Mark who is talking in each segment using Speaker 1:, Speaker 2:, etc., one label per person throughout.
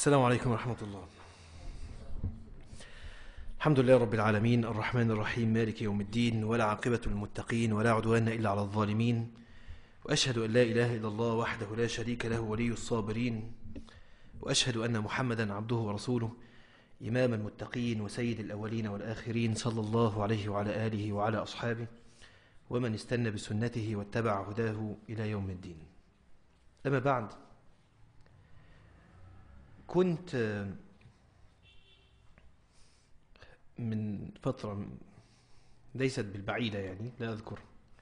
Speaker 1: السلام عليكم ورحمة الله الحمد لله رب العالمين الرحمن الرحيم مالك يوم الدين ولا عاقبة للمتقين ولا عدوان إلا على الظالمين وأشهد أن لا إله إلا الله وحده لا شريك له ولي الصابرين وأشهد أن محمدا عبده ورسوله إمام المتقين وسيد الأولين والآخرين صلى الله عليه وعلى آله وعلى أصحابه ومن استنى بسنته واتبع هداه إلى يوم الدين أما بعد كنت من فترة ليست بالبعيدة يعني لا أذكر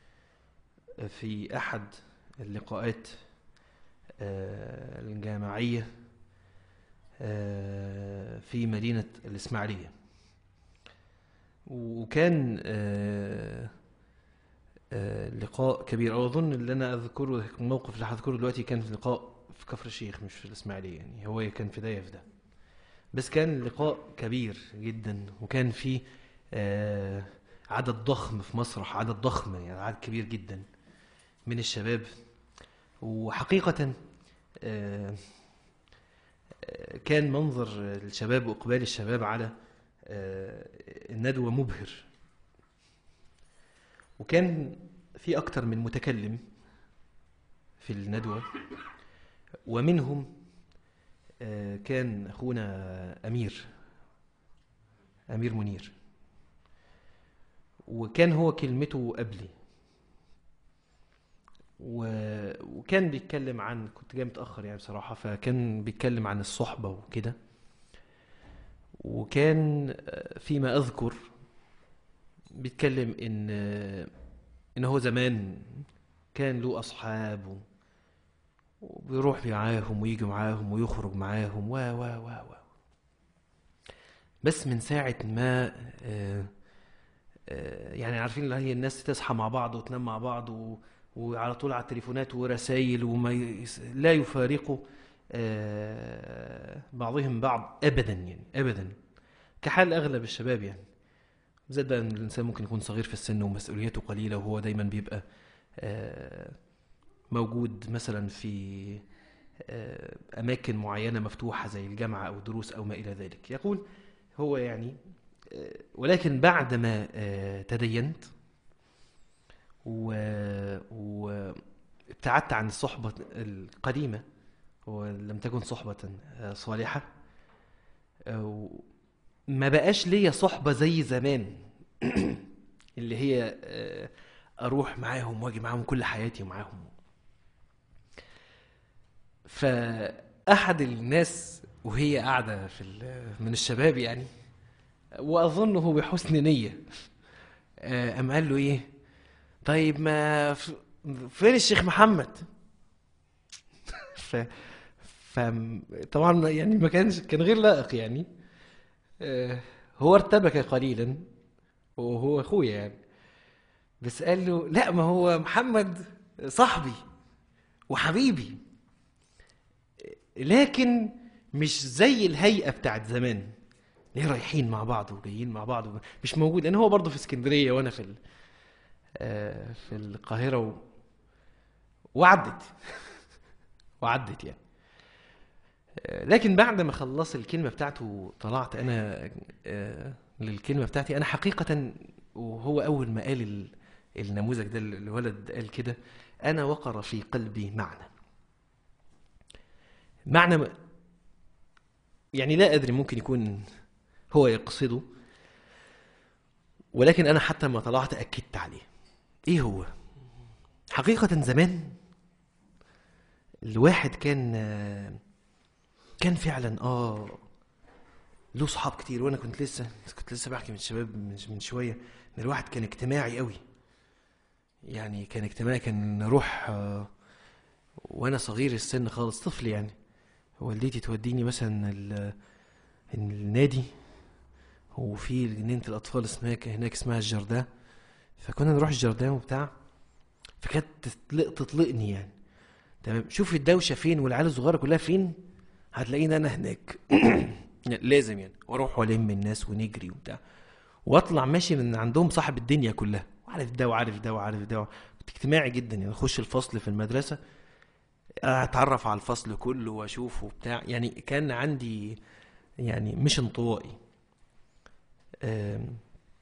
Speaker 1: في أحد اللقاءات آه، الجامعية آه، في مدينة الإسماعيلية وكان آه، آه، لقاء كبير أو أظن اللي أنا أذكره الموقف اللي هذكره دلوقتي كان في لقاء في كفر الشيخ مش في الإسماعيلية يعني هو كان في ده في ده بس كان لقاء كبير جدا وكان فيه آه، عدد ضخم في مسرح عدد ضخم يعني عدد كبير جدا من الشباب وحقيقة آه، آه، كان منظر الشباب وإقبال الشباب على آه، الندوة مبهر وكان في أكتر من متكلم في الندوة ومنهم آه، كان أخونا أمير أمير منير وكان هو كلمته قبلي و- وكان بيتكلم عن كنت جاي متأخر يعني بصراحة فكان بيتكلم عن الصحبة وكده وكان آه، فيما أذكر بيتكلم إن آه، إن هو زمان كان له أصحاب و- وبيروح معاهم ويجي معاهم ويخرج معاهم و و و و بس من ساعة ما آه، آه، يعني عارفين اللي هي الناس تصحى مع بعض وتنام مع بعض و... وعلى طول على التليفونات ورسائل وما ي... لا يفارقوا آه، بعضهم بعض ابدا يعني ابدا كحال اغلب الشباب يعني بالذات بقى ان الانسان ممكن يكون صغير في السن ومسؤولياته قليله وهو دايما بيبقى آه، موجود مثلا في آه، اماكن معينه مفتوحه زي الجامعه او الدروس او ما الى ذلك يقول هو يعني آه، ولكن بعدما آه، تدينت و- وابتعدت عن الصحبة القديمة ولم تكن صحبة آه، صالحة آه، ما بقاش ليا صحبة زي زمان اللي هي آه، أروح معاهم وأجي معاهم كل حياتي ومعاهم فأحد الناس وهي قاعدة في ال- من الشباب يعني وأظنه بحسن نية آه، قام قال له إيه طيب ما ف- فين الشيخ محمد ف ف طبعا يعني ما كانش كان غير لائق يعني آه، هو ارتبك قليلا وهو اخويا يعني بس قال له لا ما هو محمد صاحبي وحبيبي لكن مش زي الهيئة بتاعت زمان ليه رايحين مع بعض وجايين مع بعض مش موجود لان هو برضه في اسكندرية وانا في ال... آه، في القاهرة و... وعدت وعدت يعني آه، لكن بعد ما خلص الكلمة بتاعته طلعت أنا آه، للكلمة بتاعتي أنا حقيقة وهو أول ما قال ال- النموذج ده الولد قال كده أنا وقر في قلبي معنى معنى م- يعني لا أدري ممكن يكون هو يقصده ولكن أنا حتى ما طلعت أكدت عليه إيه هو؟ حقيقة زمان الواحد كان آه، كان فعلا اه له صحاب كتير وانا كنت لسه كنت لسه بحكي من الشباب من من شويه ان الواحد كان اجتماعي قوي يعني كان اجتماعي كان نروح آه، وانا صغير السن خالص طفل يعني والدتي توديني مثلا ال- النادي وفي جنينة الأطفال اسمها هناك اسمها الجردان فكنا نروح الجردان وبتاع فكانت تطلق تطلقني يعني تمام شوف الدوشة فين والعيال الصغيرة كلها فين هتلاقيني أنا هناك يعني لازم يعني واروح والم الناس ونجري وبتاع واطلع ماشي من عندهم صاحب الدنيا كلها وعارف ده وعارف ده وعارف ده كنت اجتماعي جدا يعني اخش الفصل في المدرسه اتعرف على الفصل كله واشوفه بتاع يعني كان عندي يعني مش انطوائي آم،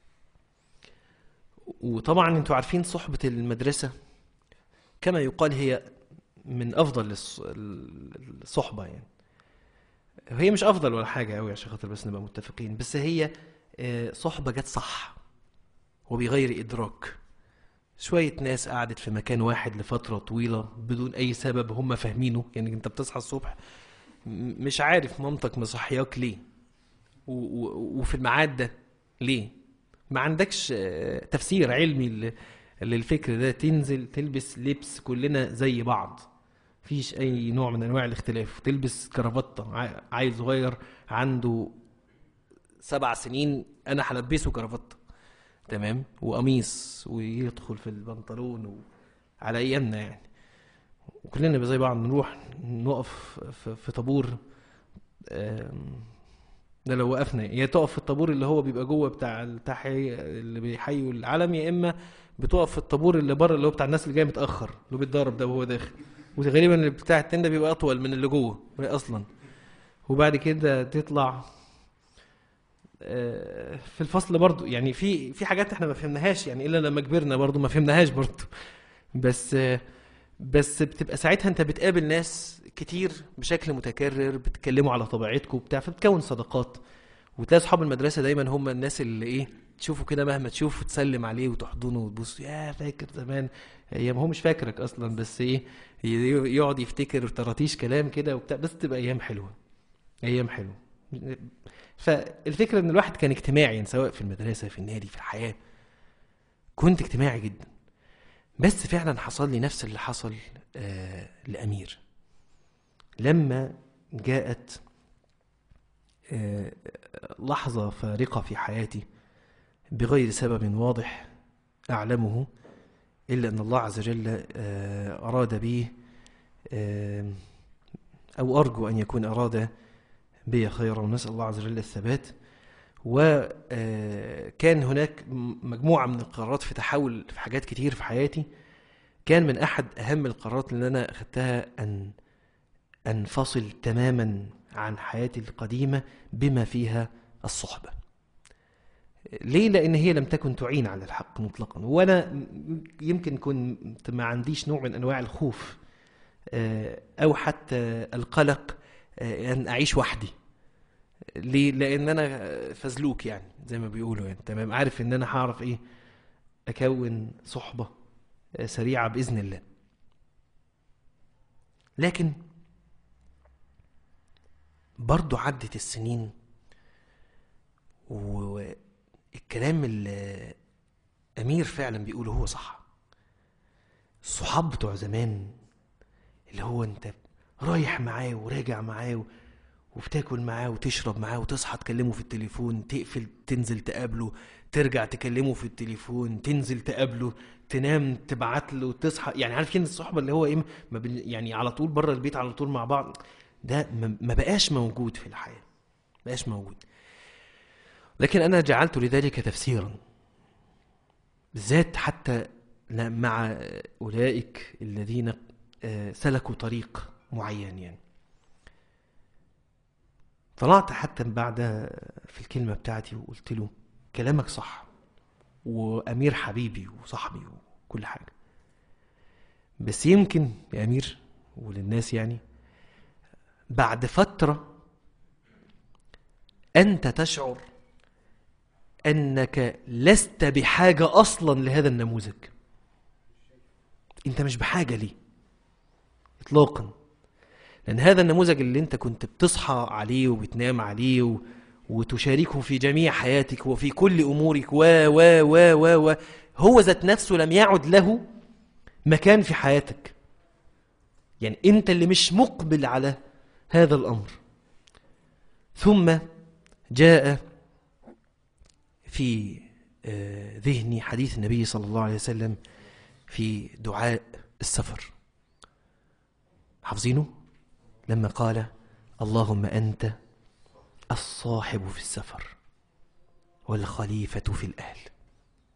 Speaker 1: وطبعا انتوا عارفين صحبة المدرسة كما يقال هي من افضل الص- الصحبة يعني هي مش افضل ولا حاجة قوي عشان خاطر بس نبقى متفقين بس هي آه، صحبة جت صح وبغير ادراك شوية ناس قعدت في مكان واحد لفترة طويلة بدون أي سبب هم فاهمينه يعني أنت بتصحى الصبح م- مش عارف مامتك مصحياك ليه و- و- وفي الميعاد ده ليه ما عندكش آه، تفسير علمي ل- للفكر ده تنزل تلبس لبس كلنا زي بعض مفيش أي نوع من أنواع الاختلاف تلبس كرافتة ع- عيل صغير عنده سبع سنين أنا هلبسه كرافتة تمام وقميص ويدخل في البنطلون و... على ايامنا يعني وكلنا نبقى زي بعض نروح نقف في, في طابور آم، ده لو وقفنا يا تقف في الطابور اللي هو بيبقى جوه بتاع التحية اللي بيحيوا العلم يا اما بتقف في الطابور اللي بره اللي هو بتاع الناس اللي جايه متاخر اللي هو بيتضرب ده وهو داخل وغالبا اللي بتاع التاني ده بيبقى اطول من اللي جوه اصلا وبعد كده تطلع آه، في الفصل برضو يعني في في حاجات احنا ما فهمناهاش يعني الا لما كبرنا برضو ما فهمناهاش برضو بس آه، بس بتبقى ساعتها انت بتقابل ناس كتير بشكل متكرر بتتكلموا على طبيعتكم وبتاع فبتكون صداقات وتلاقي اصحاب المدرسه دايما هم الناس اللي ايه تشوفه كده مهما تشوفه تسلم عليه وتحضنه وتبص يا فاكر زمان ايام هو مش فاكرك اصلا بس ايه ي- يقعد يفتكر طراطيش كلام كده وبتاع بس تبقى ايام حلوه ايام حلوه فالفكره ان الواحد كان اجتماعي سواء في المدرسه في النادي في الحياه كنت اجتماعي جدا بس فعلا حصل لي نفس اللي حصل آه لامير لما جاءت آه لحظه فارقه في حياتي بغير سبب واضح اعلمه الا ان الله عز وجل آه اراد بي آه او ارجو ان يكون اراد بي خيرا ونسأل الله عز وجل الثبات وكان هناك م- مجموعة من القرارات في تحول في حاجات كتير في حياتي كان من أحد أهم القرارات اللي أنا أخذتها أن أنفصل تماما عن حياتي القديمة بما فيها الصحبة ليه؟ لأن هي لم تكن تعين على الحق مطلقا وأنا م- يمكن كنت ما عنديش نوع من أنواع الخوف آه، أو حتى القلق آه، أن أعيش وحدي ليه؟ لأن أنا فزلوك يعني زي ما بيقولوا يعني تمام عارف إن أنا هعرف إيه أكون صحبة آه، سريعة بإذن الله لكن برضو عدت السنين والكلام اللي أمير فعلا بيقوله هو صح الصحاب بتوع زمان اللي هو انت رايح معاه وراجع معاه و- وبتاكل معاه وتشرب معاه وتصحى تكلمه في التليفون تقفل تنزل تقابله ترجع تكلمه في التليفون تنزل تقابله تنام تبعت له تصحى يعني عارف كده الصحبه اللي هو ايه ما بن يعني على طول بره البيت على طول مع بعض ده ما ما بقاش موجود في الحياه ما بقاش موجود لكن انا جعلت لذلك تفسيرا بالذات حتى ل- مع اولئك الذين آه، سلكوا طريق معين يعني طلعت حتى بعد في الكلمة بتاعتي وقلت له كلامك صح وأمير حبيبي وصاحبي وكل حاجة بس يمكن يا أمير وللناس يعني بعد فترة أنت تشعر أنك لست بحاجة أصلا لهذا النموذج أنت مش بحاجة ليه إطلاقا لأن هذا النموذج اللي أنت كنت بتصحى عليه وبتنام عليه و... وتشاركه في جميع حياتك وفي كل أمورك و و و و و هو ذات نفسه لم يعد له مكان في حياتك يعني أنت اللي مش مقبل على هذا الأمر ثم جاء في آه، ذهني حديث النبي صلى الله عليه وسلم في دعاء السفر حافظينه لما قال اللهم أنت الصاحب في السفر والخليفة في الأهل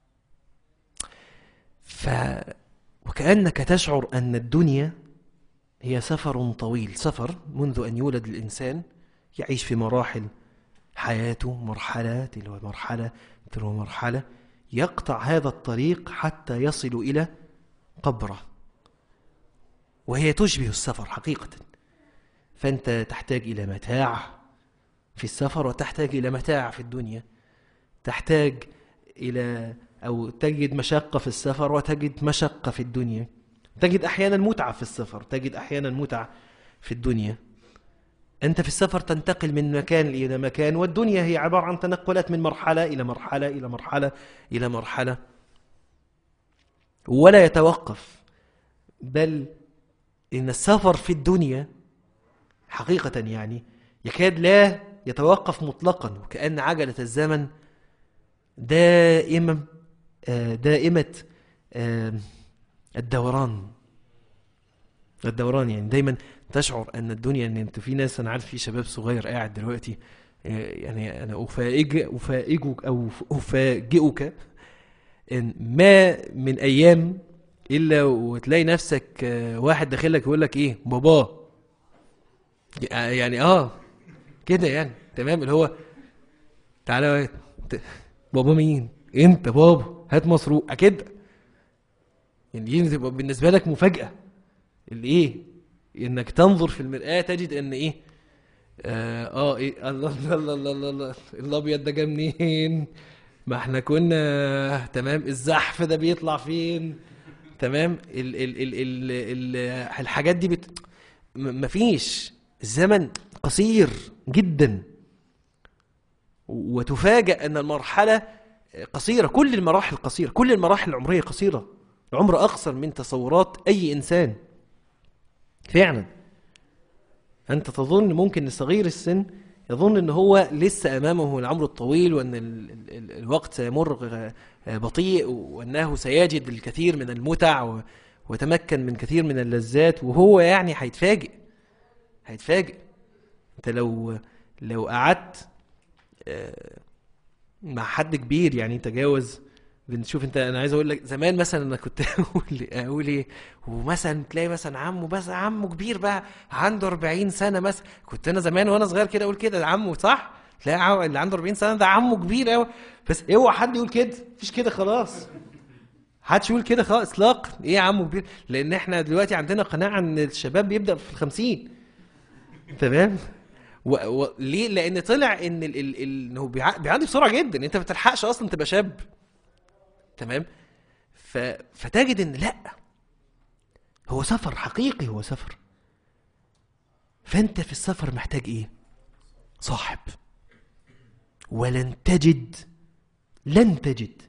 Speaker 1: ف وكأنك تشعر أن الدنيا هي سفر طويل سفر منذ أن يولد الإنسان يعيش في مراحل حياته مرحلة تلو مرحلة تلو مرحلة يقطع هذا الطريق حتى يصل إلى قبره وهي تشبه السفر حقيقة فأنت تحتاج إلى متاع في السفر وتحتاج إلى متاع في الدنيا تحتاج إلى أو تجد مشقة في السفر وتجد مشقة في الدنيا تجد أحيانا متعة في السفر تجد أحيانا متعة في الدنيا أنت في السفر تنتقل من مكان إلى مكان والدنيا هي عبارة عن تنقلات من مرحلة إلى مرحلة إلى مرحلة إلى مرحلة ولا يتوقف بل إن السفر في الدنيا حقيقة يعني يكاد لا يتوقف مطلقا وكأن عجلة الزمن دائما آه، دائمة آه، الدوران الدوران يعني دايما تشعر ان الدنيا ان انت في ناس انا عارف في شباب صغير قاعد دلوقتي آه، يعني انا افاجئ افاجئك او افاجئك ان ما من ايام الا وتلاقي نفسك آه، واحد داخلك يقول لك ايه بابا يعني اه كده يعني تمام اللي هو تعالى يا واد. ت- بابا مين انت بابا هات مصروف كده يعني دي تبقى بالنسبه لك مفاجاه اللي ايه انك تنظر في المرآة تجد ان ايه اه, آه إيه الله الله الله الله الله, الله الابيض ده جه منين ما احنا كنا تمام الزحف ده بيطلع فين تمام ال ال ال ال ال الحاجات دي بت... م- مفيش الزمن قصير جدا وتفاجأ ان المرحلة قصيرة كل المراحل قصيرة كل المراحل العمرية قصيرة العمر أقصر من تصورات أي إنسان فعلا أنت تظن ممكن صغير السن يظن أن هو لسه أمامه العمر الطويل وأن ال ال ال الوقت سيمر غ- بطيء وأنه سيجد الكثير من المتع و- ويتمكن من كثير من اللذات وهو يعني هيتفاجئ هيتفاجئ أنت لو لو قعدت آه، مع حد كبير يعني تجاوز بنشوف انت انا عايز اقول لك زمان مثلا انا كنت اقول اقول ايه ومثلا تلاقي مثلا عمه بس عمه كبير بقى عنده 40 سنه مثلا كنت انا زمان وانا صغير كده اقول كده ده عمه صح تلاقي عم- اللي عنده 40 سنه ده عمه كبير قوي بس اوعى حد يقول كده مفيش كده خلاص محدش يقول كده خالص اطلاقا ايه يا عمه كبير لان احنا دلوقتي عندنا قناعه ان الشباب بيبدا في الخمسين تمام و... و... ليه لان طلع ان ال... ال... ال... انه بيع... بيعدي بسرعه جدا انت ما بتلحقش اصلا تبقى شاب تمام ف... فتجد ان لا هو سفر حقيقي هو سفر فانت في السفر محتاج ايه صاحب ولن تجد لن تجد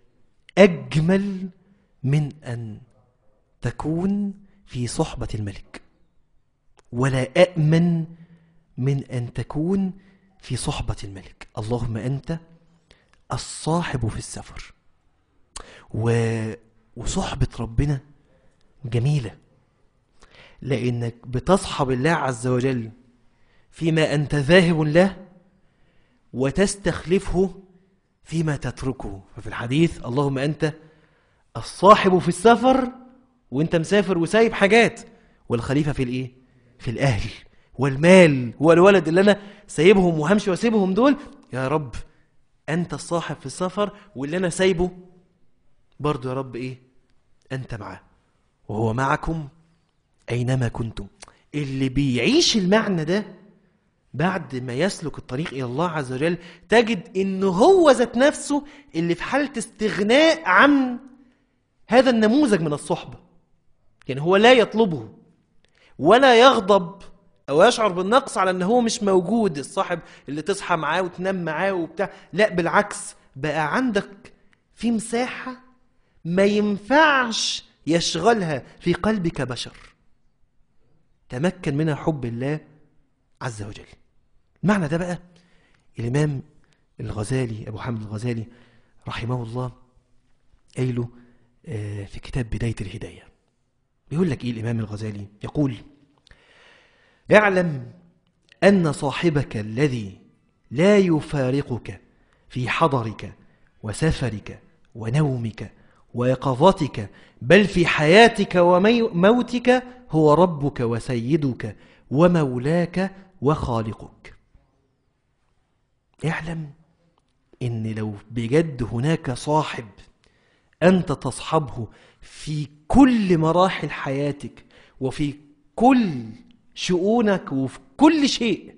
Speaker 1: اجمل من ان تكون في صحبه الملك ولا أأمن من أن تكون في صحبة الملك اللهم أنت الصاحب في السفر و... وصحبة ربنا جميلة لأنك بتصحب الله عز وجل فيما أنت ذاهب له وتستخلفه فيما تتركه ففي الحديث اللهم أنت الصاحب في السفر وانت مسافر وسايب حاجات والخليفة في الايه في الاهل والمال والولد اللي انا سايبهم وهمشي واسيبهم دول يا رب انت الصاحب في السفر واللي انا سايبه برضو يا رب ايه انت معاه وهو معكم اينما كنتم اللي بيعيش المعنى ده بعد ما يسلك الطريق الى الله عز وجل تجد انه هو ذات نفسه اللي في حاله استغناء عن هذا النموذج من الصحبه يعني هو لا يطلبه ولا يغضب او يشعر بالنقص على ان هو مش موجود الصاحب اللي تصحى معاه وتنام معاه وبتاع لا بالعكس بقى عندك في مساحه ما ينفعش يشغلها في قلبك بشر تمكن منها حب الله عز وجل المعنى ده بقى الامام الغزالي ابو حامد الغزالي رحمه الله قايله آه، في كتاب بدايه الهدايه بيقول لك ايه الامام الغزالي يقول اعلم ان صاحبك الذي لا يفارقك في حضرك وسفرك ونومك ويقظتك بل في حياتك وموتك هو ربك وسيدك ومولاك وخالقك اعلم ان لو بجد هناك صاحب انت تصحبه في كل مراحل حياتك وفي كل شؤونك وفي كل شيء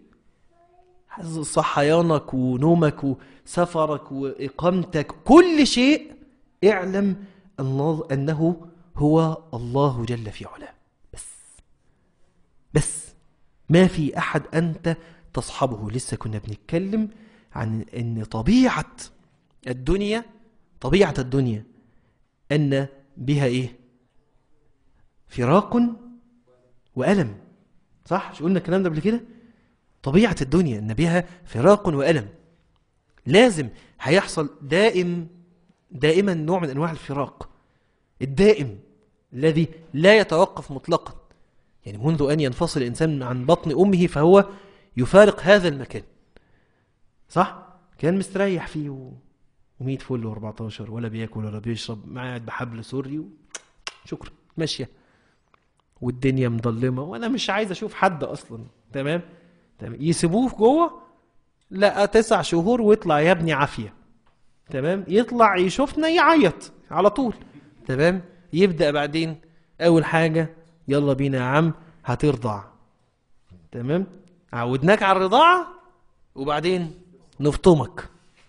Speaker 1: صحيانك ونومك وسفرك وإقامتك كل شيء اعلم أنه هو الله جل في علاه بس بس ما في أحد أنت تصحبه لسه كنا بنتكلم عن أن طبيعة الدنيا طبيعة الدنيا أن بها إيه فراق وألم صح شو قلنا الكلام ده قبل كده طبيعة الدنيا أن بها فراق وألم لازم هيحصل دائم دائما نوع من أنواع الفراق الدائم الذي لا يتوقف مطلقا يعني منذ أن ينفصل الإنسان عن بطن أمه فهو يفارق هذا المكان صح؟ كان مستريح فيه و... و100 فل و14 ولا بياكل ولا بيشرب قاعد بحبل سوري و... شكرا ماشيه والدنيا مظلمه وانا مش عايز اشوف حد اصلا تمام تمام يسيبوه جوه لا تسع شهور ويطلع يا ابني عافيه تمام يطلع يشوفنا يعيط على طول تمام يبدا بعدين اول حاجه يلا بينا يا عم هترضع تمام عودناك على الرضاعه وبعدين نفطمك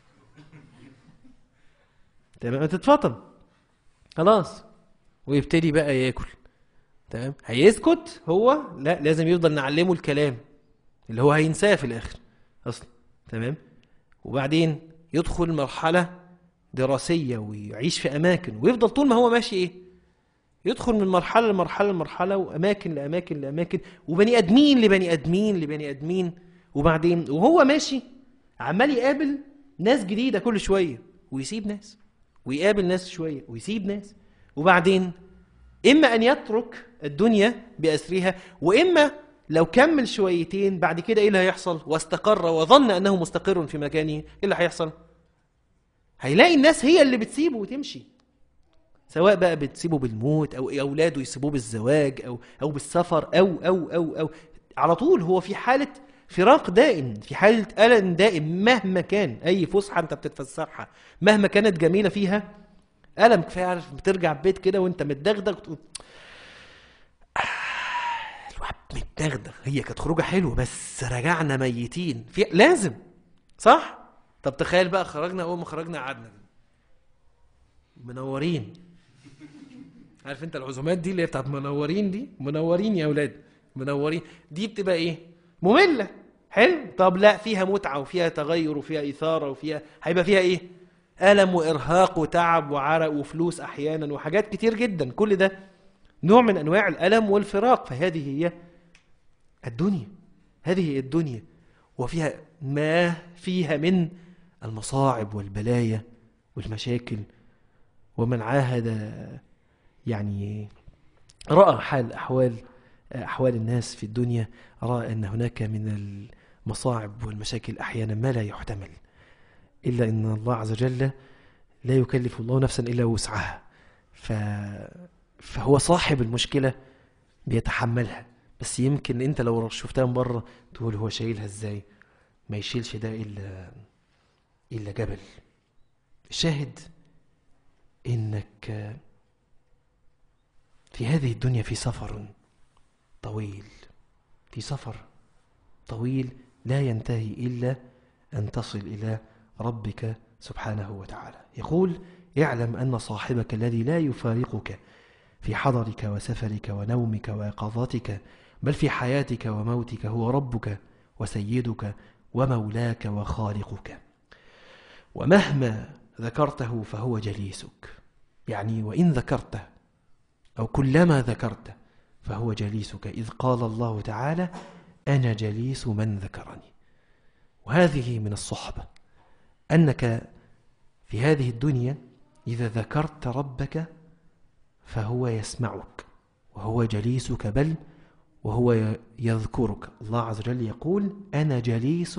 Speaker 1: تمام تتفطم خلاص ويبتدي بقى ياكل تمام هيسكت هو لا لازم يفضل نعلمه الكلام اللي هو هينساه في الاخر اصلا تمام وبعدين يدخل مرحله دراسيه ويعيش في اماكن ويفضل طول ما هو ماشي ايه يدخل من مرحله لمرحله لمرحله واماكن لاماكن لاماكن وبني ادمين لبني ادمين لبني ادمين وبعدين وهو ماشي عمال يقابل ناس جديده كل شويه ويسيب ناس ويقابل ناس شويه ويسيب ناس وبعدين اما ان يترك الدنيا باسرها واما لو كمل شويتين بعد كده ايه اللي هيحصل واستقر وظن انه مستقر في مكانه ايه اللي هيحصل هيلاقي الناس هي اللي بتسيبه وتمشي سواء بقى بتسيبه بالموت او اولاده يسيبوه بالزواج او او بالسفر او او او او على طول هو في حاله فراق دائم في حاله الم دائم مهما كان اي فسحه انت بتتفسحها مهما كانت جميله فيها الم كفايه عارف بترجع البيت كده وانت متدغدغ تقول الواحد متدغدغ هي كانت خروجه حلوه بس رجعنا ميتين في لازم صح طب تخيل بقى خرجنا اول ما خرجنا قعدنا منورين عارف انت العزومات دي اللي هي بتاعت منورين دي منورين يا اولاد منورين دي بتبقى ايه ممله حلو طب لا فيها متعه وفيها تغير وفيها اثاره وفيها هيبقى فيها ايه الم وارهاق وتعب وعرق وفلوس احيانا وحاجات كتير جدا كل ده نوع من انواع الالم والفراق فهذه هي الدنيا هذه هي الدنيا وفيها ما فيها من المصاعب والبلايا والمشاكل ومن عاهد يعني رأى حال أحوال أحوال الناس في الدنيا رأى أن هناك من المصاعب والمشاكل أحيانا ما لا يحتمل إلا أن الله عز وجل لا يكلف الله نفسا إلا وسعها ف... فهو صاحب المشكلة بيتحملها بس يمكن أنت لو شفتها من بره تقول هو شايلها إزاي ما يشيلش ده إلا إلا جبل شاهد إنك في هذه الدنيا في سفر طويل في سفر طويل لا ينتهي إلا أن تصل إلى ربك سبحانه وتعالى يقول اعلم أن صاحبك الذي لا يفارقك في حضرك وسفرك ونومك ويقظتك بل في حياتك وموتك هو ربك وسيدك ومولاك وخالقك ومهما ذكرته فهو جليسك يعني وإن ذكرته أو كلما ذكرته فهو جليسك إذ قال الله تعالى أنا جليس من ذكرني وهذه من الصحبة أنك في هذه الدنيا إذا ذكرت ربك فهو يسمعك وهو جليسك بل وهو يذكرك الله عز وجل يقول أنا جليس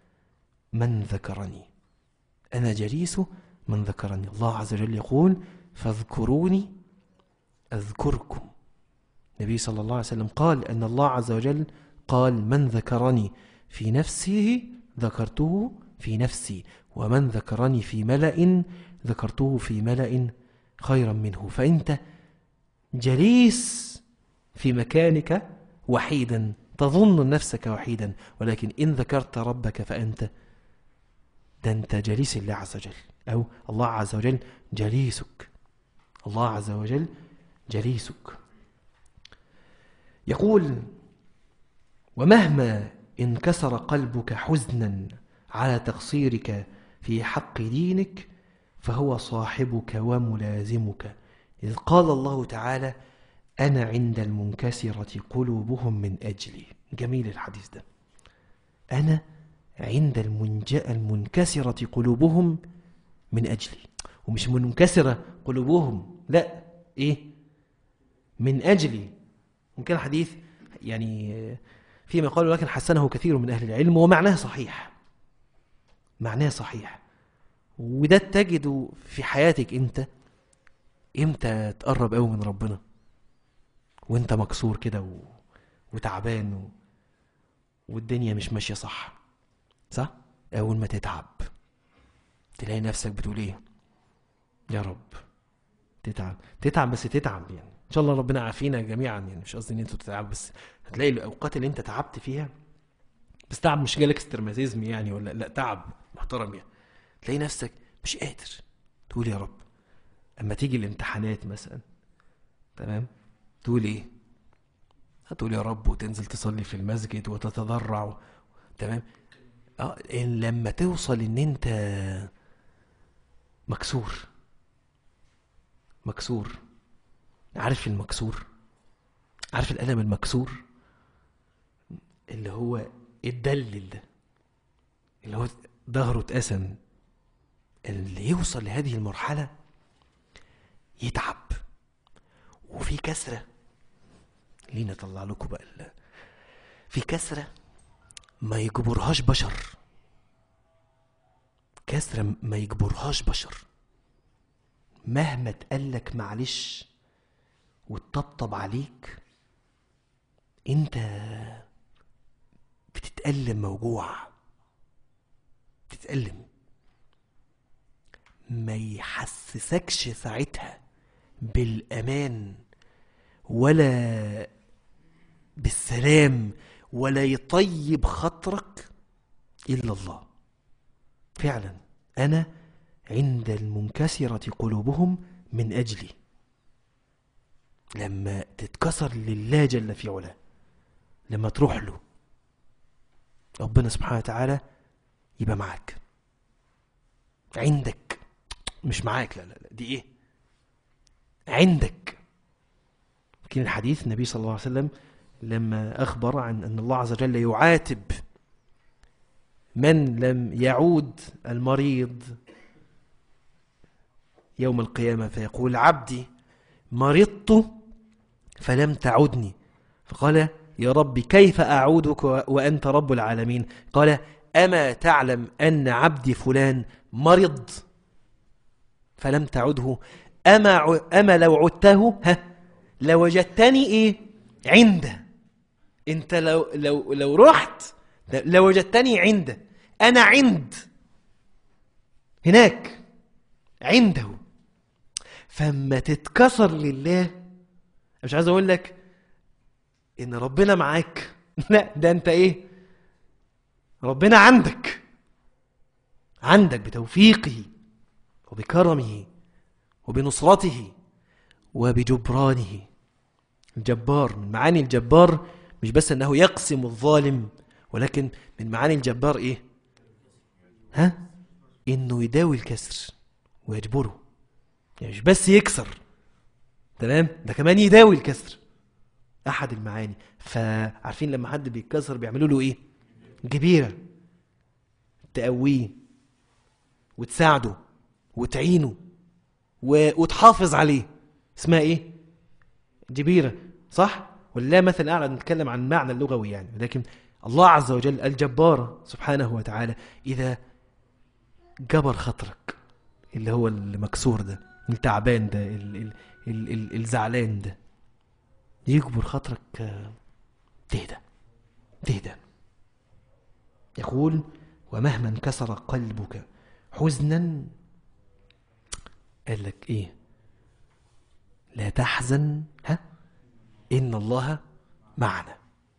Speaker 1: من ذكرني أنا جليس من ذكرني الله عز وجل يقول فاذكروني أذكركم النبي صلى الله عليه وسلم قال أن الله عز وجل قال من ذكرني في نفسه ذكرته في نفسي ومن ذكرني في ملأ ذكرته في ملأ خيرا منه فأنت جليس في مكانك وحيدا تظن نفسك وحيدا ولكن إن ذكرت ربك فأنت ده أنت جليس الله عز وجل أو الله عز وجل جليسك الله عز وجل جليسك يقول ومهما انكسر قلبك حزنا على تقصيرك في حق دينك فهو صاحبك وملازمك إذ قال الله تعالى أنا عند المنكسرة قلوبهم من أجلي جميل الحديث ده أنا عند المنج... المنكسرة قلوبهم من أجلي ومش منكسرة قلوبهم لا إيه من أجلي ممكن الحديث يعني فيما قالوا لكن حسنه كثير من أهل العلم ومعناه صحيح معناه صحيح وده تجده في حياتك انت امتى تقرب قوي من ربنا وانت مكسور كده و... وتعبان و... والدنيا مش ماشيه صح صح اول ما تتعب تلاقي نفسك بتقول ايه يا رب تتعب تتعب بس تتعب يعني ان شاء الله ربنا عافينا جميعا يعني مش قصدي ان انتوا تتعبوا بس هتلاقي الاوقات اللي انت تعبت فيها بس تعب مش جالك استرماتيزم يعني ولا لا تعب محترم يعني تلاقي نفسك مش قادر تقول يا رب اما تيجي الامتحانات مثلا تمام تقول ايه هتقول يا رب وتنزل تصلي في المسجد وتتضرع و... تمام اه إن لما توصل ان انت مكسور مكسور عارف المكسور عارف الألم المكسور اللي هو الدلل ده اللي هو ظهره اتقسم اللي يوصل لهذه المرحلة يتعب وفي كسرة لينا طلع لكم بقى ال- في كسرة ما يجبرهاش بشر كسرة ما يجبرهاش بشر مهما تقلك معلش وتطبطب عليك انت بتتألم موجوع بتتألم ما يحسسكش ساعتها بالأمان ولا بالسلام ولا يطيب خاطرك إلا الله فعلا أنا عند المنكسرة قلوبهم من أجلي لما تتكسر لله جل في علاه لما تروح له ربنا سبحانه وتعالى يبقى معاك عندك مش معاك لا لا لا دي ايه عندك يمكن الحديث النبي صلى الله عليه وسلم لما أخبر عن أن الله عز وجل يعاتب من لم يعود المريض يوم القيامة فيقول عبدي مرضت فلم تعدني فقال يا رب كيف أعودك وأنت رب العالمين قال أما تعلم أن عبدي فلان مرض فلم تعده أما, ع- أما لو عدته ها لوجدتني إيه عنده أنت لو, لو, لو رحت لوجدتني عنده أنا عند هناك عنده فما تتكسر لله مش عايز اقول لك ان ربنا معاك لا ده انت ايه ربنا عندك عندك بتوفيقه وبكرمه وبنصرته وبجبرانه الجبار من معاني الجبار مش بس انه يقسم الظالم ولكن من معاني الجبار ايه ها انه يداوي الكسر ويجبره يعني مش بس يكسر تمام ده كمان يداوي الكسر احد المعاني فعارفين لما حد بيتكسر بيعملوا له ايه جبيره تقويه وتساعده وتعينه و... وتحافظ عليه اسمها ايه جبيره صح ولا مثل اعلى نتكلم عن المعنى اللغوي يعني لكن الله عز وجل الجبار سبحانه وتعالى اذا جبر خاطرك اللي هو المكسور ده التعبان ده ال ال ال ال الزعلان ده يجبر خاطرك آه، تهدى تهدى يقول ومهما انكسر قلبك حزنا قال لك ايه لا تحزن ها ان الله معنا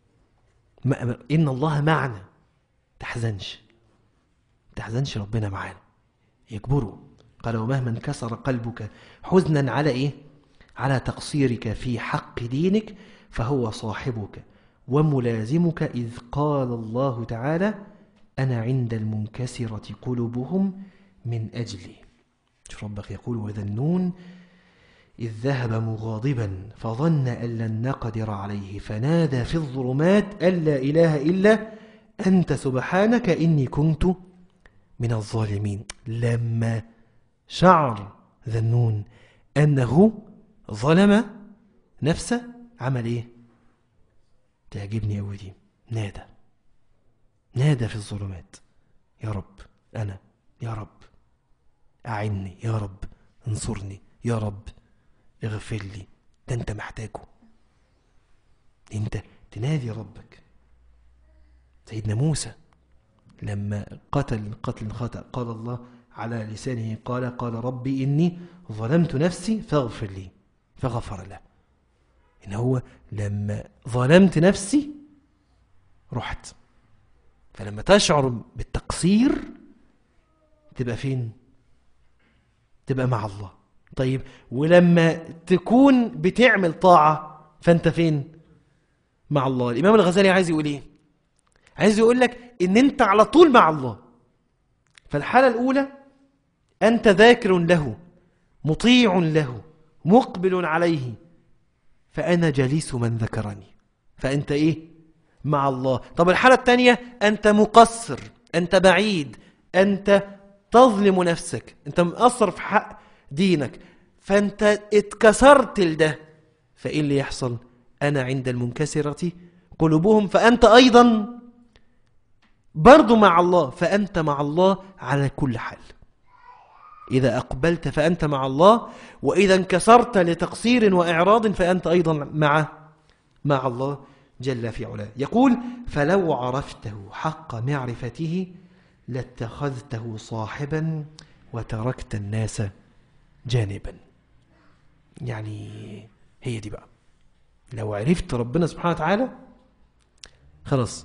Speaker 1: ما ان الله معنا تحزنش تحزنش ربنا معانا يكبره قال ومهما انكسر قلبك حزنا على ايه على تقصيرك في حق دينك فهو صاحبك وملازمك إذ قال الله تعالى أنا عند المنكسرة قلوبهم من أجلي شوف ربك يقول وذا النون إذ ذهب مغاضبا فظن أن لن نقدر عليه فنادى في الظلمات أن لا إله إلا أنت سبحانك إني كنت من الظالمين لما شعر ذا النون أنه ظلم نفسه عمل إيه تعجبني أوي دي نادى نادى في الظلمات يا رب أنا يا رب أعني يا رب انصرني يا رب اغفر لي ده أنت محتاجه أنت تنادي ربك سيدنا موسى لما قتل قتل خطأ قال الله على لسانه قال قال ربي إني ظلمت نفسي فاغفر لي فغفر له إن هو لما ظلمت نفسي رحت فلما تشعر بالتقصير تبقى فين تبقى مع الله طيب ولما تكون بتعمل طاعة فأنت فين مع الله الإمام الغزالي عايز يقول إيه عايز يقول لك إن أنت على طول مع الله فالحالة الأولى أنت ذاكر له مطيع له مقبل عليه فأنا جليس من ذكرني فأنت إيه مع الله طب الحالة الثانية أنت مقصر أنت بعيد أنت تظلم نفسك أنت مقصر في حق دينك فأنت اتكسرت لده فإيه اللي يحصل أنا عند المنكسرة قلوبهم فأنت أيضا برضو مع الله فأنت مع الله على كل حال إذا أقبلت فأنت مع الله وإذا انكسرت لتقصير وإعراض فأنت أيضا مع مع الله جل في علاه يقول فلو عرفته حق معرفته لاتخذته صاحبا وتركت الناس جانبا يعني هي دي بقى لو عرفت ربنا سبحانه وتعالى خلاص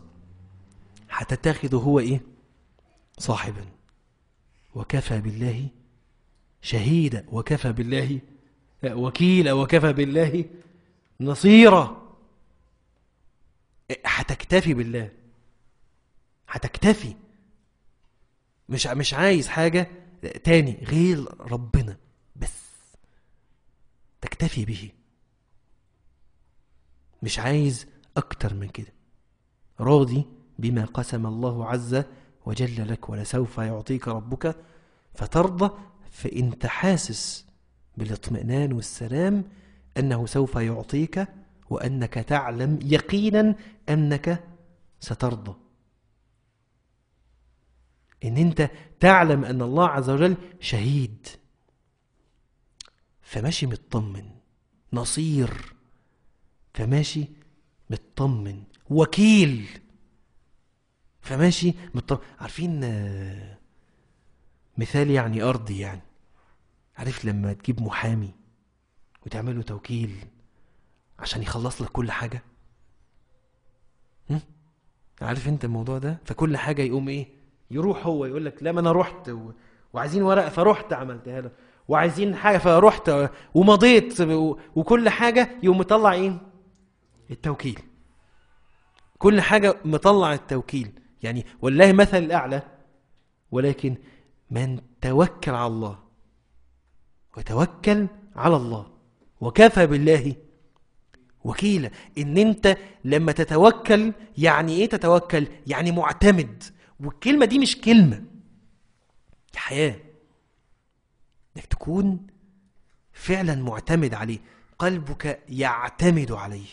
Speaker 1: هتتخذه هو ايه صاحبا وكفى بالله شهيدا وكفى بالله وكيلا وكفى بالله نصيرا هتكتفي بالله هتكتفي مش مش عايز حاجة تاني غير ربنا بس تكتفي به مش عايز أكتر من كده راضي بما قسم الله عز وجل لك ولسوف يعطيك ربك فترضى فانت حاسس بالاطمئنان والسلام انه سوف يعطيك وانك تعلم يقينا انك سترضى ان انت تعلم ان الله عز وجل شهيد فماشي مطمن نصير فماشي مطمن وكيل فماشي مطمن عارفين آه، مثال يعني أرضي يعني عارف لما تجيب محامي وتعمله توكيل عشان يخلص لك كل حاجة هم؟ عارف انت الموضوع ده فكل حاجة يقوم ايه يروح هو يقول لك لا ما انا رحت و... وعايزين ورقة فرحت عملتها له وعايزين حاجة فرحت ومضيت و... وكل حاجة يقوم مطلع ايه التوكيل كل حاجة مطلع التوكيل يعني والله مثل الأعلى ولكن من توكل على الله وتوكل على الله وكفى بالله وكيلا ان انت لما تتوكل يعني ايه تتوكل يعني معتمد والكلمة دي مش كلمة دي حياة انك تكون فعلا معتمد عليه قلبك يعتمد عليه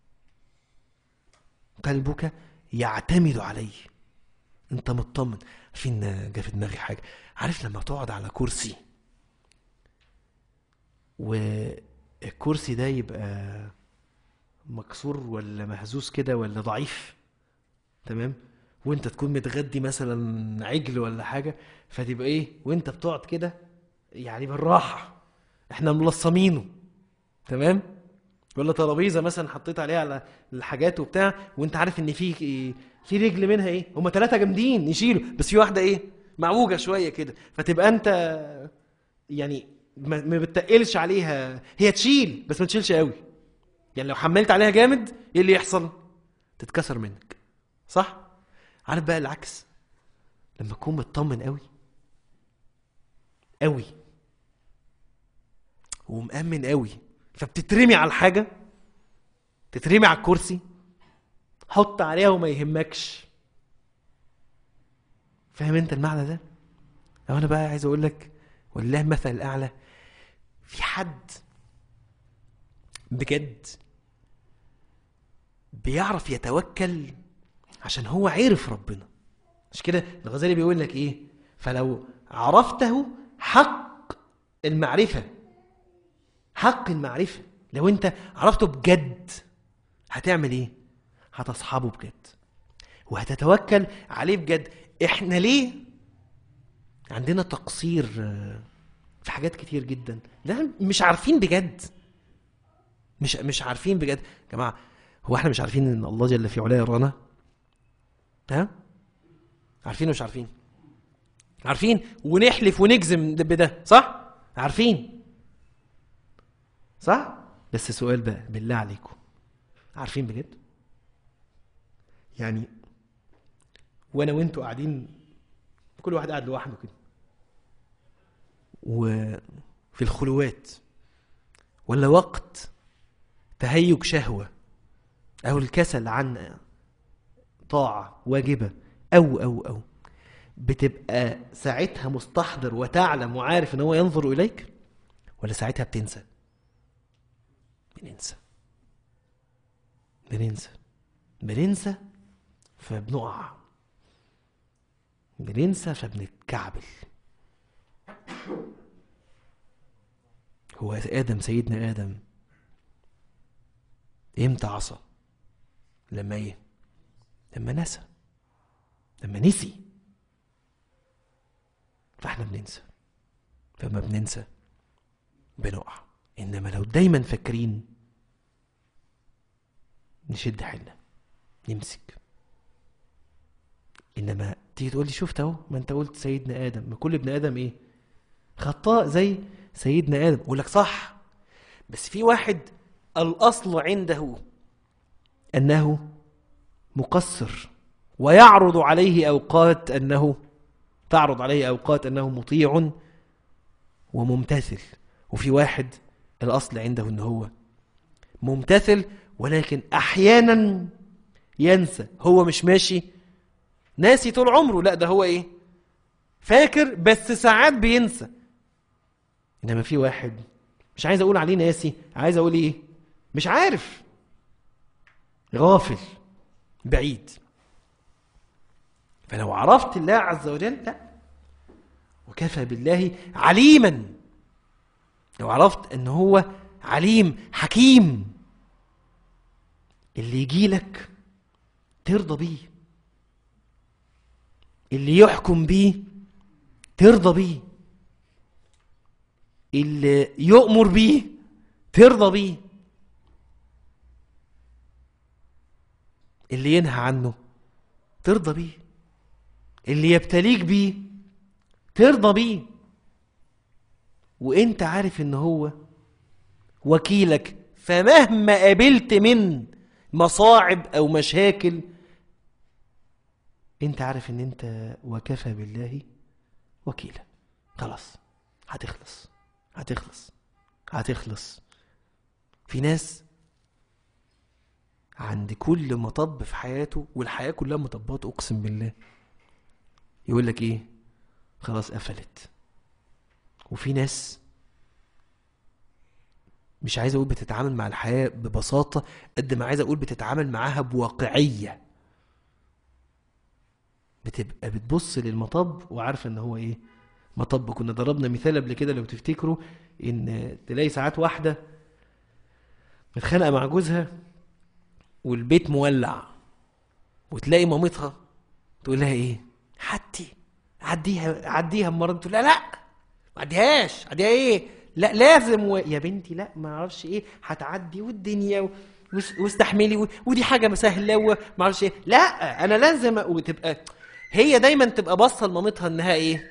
Speaker 1: قلبك يعتمد عليه انت مطمن عارفين جا في دماغي حاجه عارف لما تقعد على كرسي والكرسي ده يبقى مكسور ولا مهزوز كده ولا ضعيف تمام وانت تكون متغدي مثلا عجل ولا حاجه فتبقى ايه وانت بتقعد كده يعني بالراحه احنا ملصمينه تمام ولا ترابيزه مثلا حطيت عليها على الحاجات وبتاع وانت عارف ان في في رجل منها ايه هما ثلاثه جامدين يشيلوا بس في واحده ايه معوجه شويه كده فتبقى انت يعني ما ما بتتقلش عليها هي تشيل بس ما تشيلش قوي يعني لو حملت عليها جامد ايه اللي يحصل تتكسر منك صح عارف بقى العكس لما تكون مطمن قوي قوي ومأمن قوي فبتترمي على الحاجة تترمي على الكرسي حط عليها وما يهمكش فاهم انت المعنى ده لو انا بقى عايز اقول لك والله مثل الاعلى في حد بجد بيعرف يتوكل عشان هو عرف ربنا مش كده الغزالي بيقول لك ايه فلو عرفته حق المعرفه حق المعرفه لو انت عرفته بجد هتعمل ايه هتصحبه بجد وهتتوكل عليه بجد احنا ليه عندنا تقصير آه، في حاجات كتير جدا ده مش عارفين بجد مش مش عارفين بجد يا جماعه هو احنا مش عارفين ان الله جل في علاه يرانا ها عارفين ومش عارفين عارفين ونحلف ونجزم ده- بده صح عارفين صح بس سؤال بقى بالله عليكم عارفين بجد يعني وانا وانتوا قاعدين كل واحد قاعد لوحده كده وفي الخلوات ولا وقت تهيج شهوة أو الكسل عن طاعة واجبة أو أو أو بتبقى ساعتها مستحضر وتعلم وعارف ان هو ينظر اليك ولا ساعتها بتنسى بننسى بننسى بننسى فبنقع بننسى فبنتكعبل هو آدم سيدنا آدم امتى عصى لما ايه لما نسى لما نسي فاحنا بننسى فما بننسى بنقع انما لو دايما فاكرين نشد حيلنا نمسك انما تيجي تقول لي شفت اهو ما انت قلت سيدنا ادم ما كل ابن ادم ايه خطاء زي سيدنا ادم اقول لك صح بس في واحد الاصل عنده انه مقصر ويعرض عليه اوقات انه تعرض عليه اوقات انه مطيع وممتثل وفي واحد الاصل عنده ان هو ممتثل ولكن احيانا ينسى هو مش ماشي ناسي طول عمره لا ده هو ايه فاكر بس ساعات بينسى انما في واحد مش عايز اقول عليه ناسي عايز اقول ايه مش عارف غافل بعيد فلو عرفت الله عز وجل لا وكفى بالله عليما لو عرفت ان هو عليم حكيم اللي يجي لك ترضى بيه اللي يحكم بيه ترضى بيه اللي يؤمر بيه ترضى بيه اللي ينهى عنه ترضى بيه اللي يبتليك بيه ترضى بيه وانت عارف ان هو وكيلك فمهما قابلت من مصاعب او مشاكل انت عارف ان انت وكفى بالله وكيلا خلاص هتخلص هتخلص هتخلص في ناس عند كل مطب في حياته والحياة كلها مطبات أقسم بالله يقول لك إيه خلاص قفلت وفي ناس مش عايز أقول بتتعامل مع الحياة ببساطة قد ما عايز أقول بتتعامل معاها بواقعية بتبقى بتبص للمطب وعارفة إن هو إيه مطب كنا ضربنا مثال قبل كده لو تفتكروا ان تلاقي ساعات واحده متخانقه مع جوزها والبيت مولع وتلاقي مامتها تقول لها ايه حتي عديها عديها المره دي تقول لها لا ما عديهاش عديها ايه لا لازم و... يا بنتي لا ما اعرفش ايه هتعدي والدنيا و... وس- واستحملي و... ودي حاجه سهله وما اعرفش ايه لا انا لازم وتبقى هي دايما تبقى باصه لمامتها انها ايه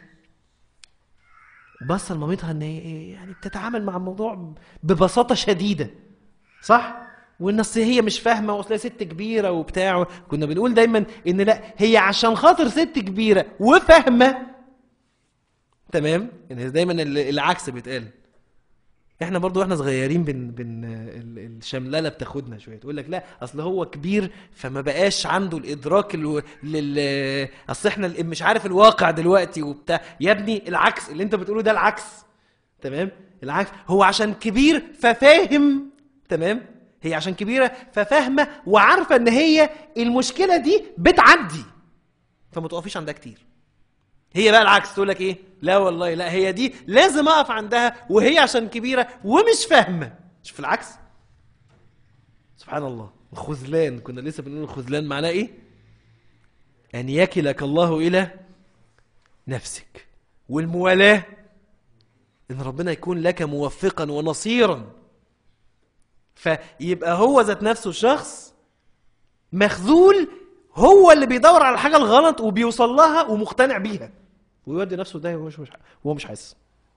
Speaker 1: باصه لمامتها ان هي ايه يعني بتتعامل مع الموضوع ببساطه شديده صح وان اصل هي مش فاهمه واصل هي ست كبيره وبتاع كنا بنقول دايما ان لا هي عشان خاطر ست كبيره وفاهمه تمام يعني دايما ال- العكس بيتقال احنا برضو واحنا صغيرين بن بن ال- الشملله بتاخدنا شويه تقول لك لا اصل هو كبير فما بقاش عنده الادراك الو... لل اصل احنا ال- مش عارف الواقع دلوقتي وبتاع يا ابني العكس اللي انت بتقوله ده العكس تمام العكس هو عشان كبير ففاهم تمام هي عشان كبيره ففاهمه وعارفه ان هي المشكله دي بتعدي فما تقفيش عندها كتير هي بقى العكس تقول لك ايه لا والله لا هي دي لازم اقف عندها وهي عشان كبيره ومش فاهمه شوف العكس سبحان الله الخذلان كنا لسه بنقول الخذلان معناه ايه ان يكلك الله الى نفسك والموالاه ان ربنا يكون لك موفقا ونصيرا فيبقى هو ذات نفسه الشخص مخذول هو اللي بيدور على الحاجه الغلط وبيوصل لها ومقتنع بيها ويودي نفسه ده وهو مش مش وهو مش حاسس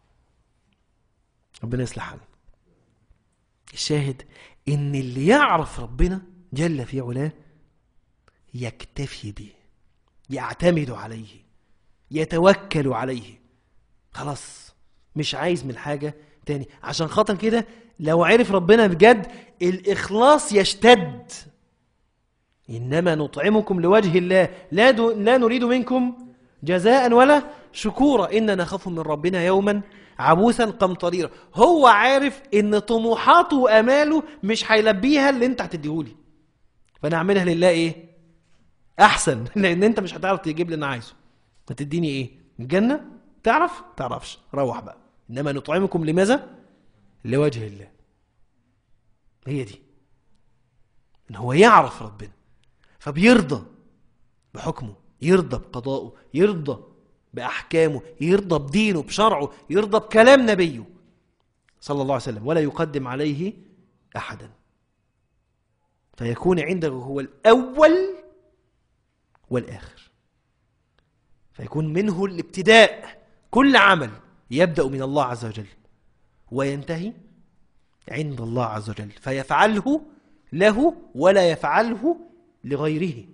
Speaker 1: ربنا يصلح حالنا الشاهد ان اللي يعرف ربنا جل في علاه يكتفي به يعتمد عليه يتوكل عليه خلاص مش عايز من حاجة تاني عشان خاطر كده لو عرف ربنا بجد الإخلاص يشتد إنما نطعمكم لوجه الله لا, دو لا نريد منكم جزاء ولا شكورا إننا نخاف من ربنا يوما عبوسا قمطريرا هو عارف إن طموحاته وأماله مش هيلبيها اللي أنت هتديهولي فأنا أعملها لله إيه أحسن لأن أنت مش هتعرف تجيب لي اللي أنا عايزه هتديني إيه الجنة تعرف تعرفش روح بقى إنما نطعمكم لماذا لوجه الله هي دي ان هو يعرف ربنا فبيرضى بحكمه يرضى بقضائه يرضى باحكامه يرضى بدينه بشرعه يرضى بكلام نبيه صلى الله عليه وسلم ولا يقدم عليه احدا فيكون عنده هو الاول والاخر فيكون منه الابتداء كل عمل يبدا من الله عز وجل وينتهي عند الله عز وجل فيفعله له ولا يفعله لغيره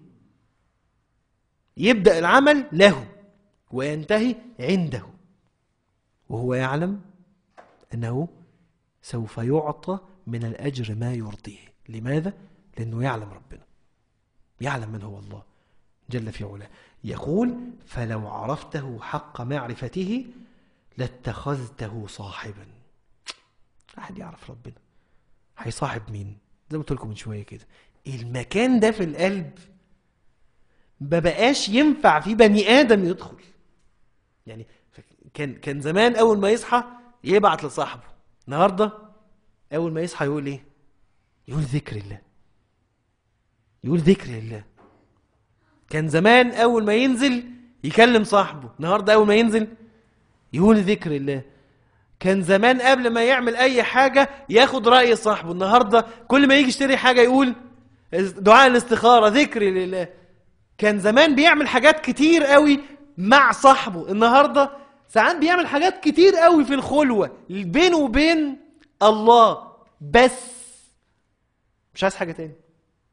Speaker 1: يبدأ العمل له وينتهي عنده وهو يعلم أنه سوف يعطى من الأجر ما يرضيه لماذا؟ لأنه يعلم ربنا يعلم من هو الله جل في علاه يقول فلو عرفته حق معرفته لاتخذته صاحبا أحد يعرف ربنا هيصاحب مين زي ما قلت لكم من شويه كده المكان ده في القلب ما بقاش ينفع فيه بني ادم يدخل يعني كان كان زمان اول ما يصحى يبعت لصاحبه النهارده اول ما يصحى يقول ايه يقول ذكر الله يقول ذكر الله كان زمان اول ما ينزل يكلم صاحبه النهارده اول ما ينزل يقول ذكر الله كان زمان قبل ما يعمل اي حاجة ياخد رأي صاحبه النهاردة كل ما يجي يشتري حاجة يقول دعاء الاستخارة ذكر لله كان زمان بيعمل حاجات كتير قوي مع صاحبه النهاردة ساعات بيعمل حاجات كتير قوي في الخلوة بينه وبين الله بس مش عايز حاجة تاني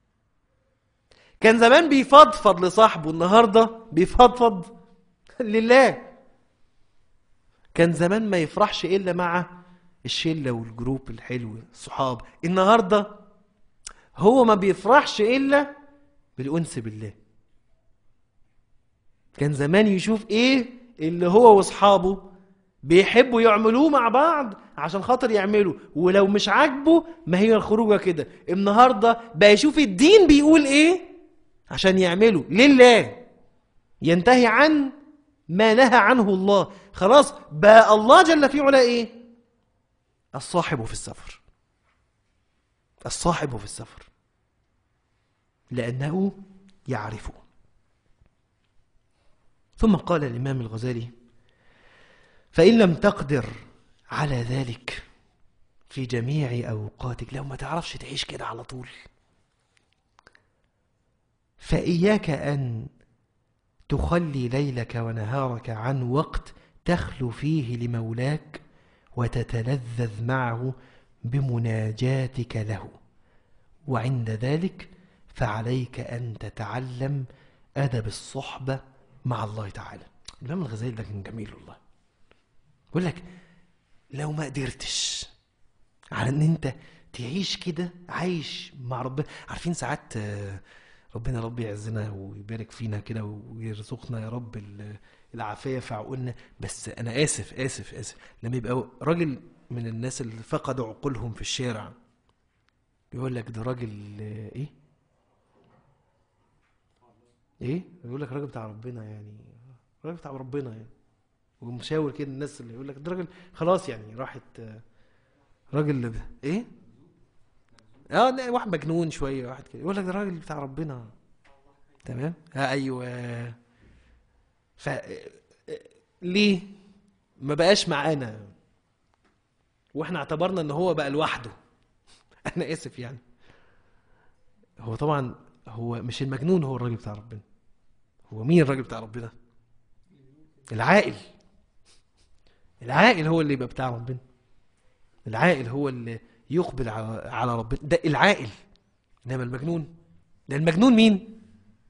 Speaker 1: كان زمان بيفضفض لصاحبه النهاردة بيفضفض لله كان زمان ما يفرحش الا مع الشله والجروب الحلو الصحاب النهارده هو ما بيفرحش الا بالانس بالله كان زمان يشوف ايه اللي هو واصحابه بيحبوا يعملوه مع بعض عشان خاطر يعملوا ولو مش عاجبه ما هي الخروجه كده النهارده بقى يشوف الدين بيقول ايه عشان يعمله لله ينتهي عن ما نهى عنه الله خلاص بقى الله جل في علا ايه الصاحب في السفر الصاحب في السفر لأنه يعرفه ثم قال الإمام الغزالي فإن لم تقدر على ذلك في جميع أوقاتك لو ما تعرفش تعيش كده على طول فإياك أن تخلي ليلك ونهارك عن وقت تخلو فيه لمولاك وتتلذذ معه بمناجاتك له وعند ذلك فعليك أن تتعلم أدب الصحبة مع الله تعالى الإمام الغزالي ده كان جميل والله بقول لك لو ما قدرتش على ان انت تعيش كده عايش مع ربنا عارفين ساعات آه، ربنا رب يعزنا ويبارك فينا كده ويرزقنا يا رب ال- العافيه في عقولنا بس انا اسف اسف اسف لما يبقى راجل من الناس اللي فقدوا عقولهم في الشارع يقول لك ده راجل آه، ايه ايه يقول لك راجل بتاع ربنا يعني راجل بتاع ربنا يعني ومشاور كده الناس اللي يقول لك ده راجل خلاص يعني راحت آه، راجل ايه اه لا واحد مجنون شويه واحد كده يقول لك ده راجل بتاع ربنا تمام اه ايوه ف ليه ما بقاش معانا واحنا اعتبرنا ان هو بقى لوحده انا اسف يعني هو طبعا هو مش المجنون هو الراجل بتاع ربنا هو مين الراجل بتاع ربنا العاقل العاقل هو اللي يبقى بتاع ربنا العاقل هو اللي يقبل على على ربنا ده العاقل انما المجنون ده المجنون مين